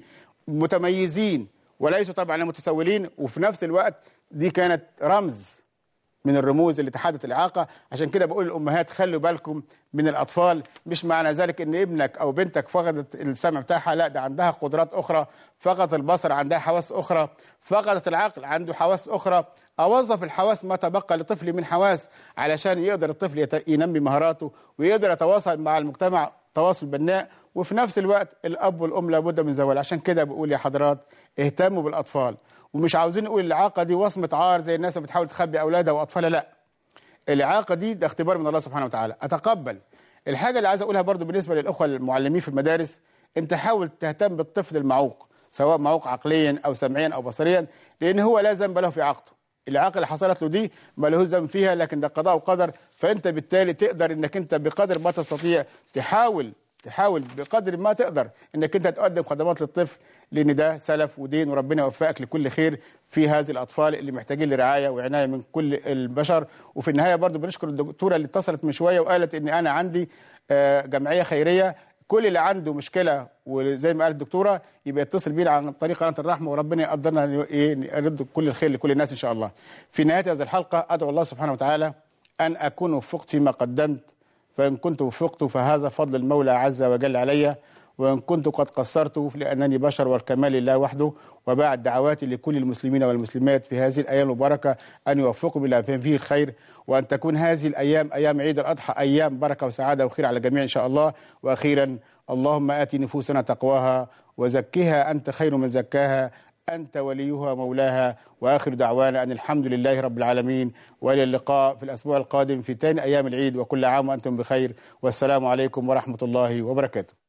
A: متميزين وليسوا طبعا متسولين وفي نفس الوقت دي كانت رمز من الرموز اللي تحدث الاعاقه عشان كده بقول للامهات خلوا بالكم من الاطفال مش معنى ذلك ان ابنك او بنتك فقدت السمع بتاعها لا ده عندها قدرات اخرى فقدت البصر عندها حواس اخرى فقدت العقل عنده حواس اخرى اوظف الحواس ما تبقى لطفلي من حواس علشان يقدر الطفل يت- ينمي مهاراته ويقدر يتواصل مع المجتمع تواصل بناء وفي نفس الوقت الاب والام لابد من زوال عشان كده بقول يا حضرات اهتموا بالاطفال ومش عاوزين نقول الاعاقه دي وصمه عار زي الناس اللي بتحاول تخبي اولادها واطفالها لا الاعاقه دي ده اختبار من الله سبحانه وتعالى اتقبل الحاجه اللي عايز اقولها برضو بالنسبه للاخوه المعلمين في المدارس انت حاول تهتم بالطفل المعوق سواء معوق عقليا او سمعيا او بصريا لان هو لا ذنب له في اعاقته الاعاقه اللي حصلت له دي ما لهوش ذنب فيها لكن ده قضاء وقدر فانت بالتالي تقدر انك انت بقدر ما تستطيع تحاول تحاول بقدر ما تقدر انك انت تقدم خدمات للطفل لان ده سلف ودين وربنا يوفقك لكل خير في هذه الاطفال اللي محتاجين لرعايه وعنايه من كل البشر وفي النهايه برضو بنشكر الدكتوره اللي اتصلت من شويه وقالت ان انا عندي آه، جمعيه خيريه كل اللي عنده مشكله وزي ما قالت الدكتوره يبقى يتصل بينا عن طريق قناه الرحمه وربنا يقدرنا ن- إيه، نرد كل الخير لكل الناس ان شاء الله. في نهايه هذه الحلقه ادعو الله سبحانه وتعالى ان اكون وفقت فيما قدمت فإن كنت وفقت فهذا فضل المولى عز وجل علي وإن كنت قد قصرت لأنني بشر والكمال لله وحده وبعد دعواتي لكل المسلمين والمسلمات في هذه الأيام المباركة أن يوفقوا إلى فيه الخير وأن تكون هذه الأيام أيام عيد الأضحى أيام بركة وسعادة وخير على الجميع إن شاء الله وأخيرا اللهم آت نفوسنا تقواها وزكها أنت خير من زكاها أنت وليها مولاها وآخر دعوانا أن الحمد لله رب العالمين وإلى اللقاء في الأسبوع القادم في ثاني أيام العيد وكل عام وأنتم بخير والسلام عليكم ورحمة الله وبركاته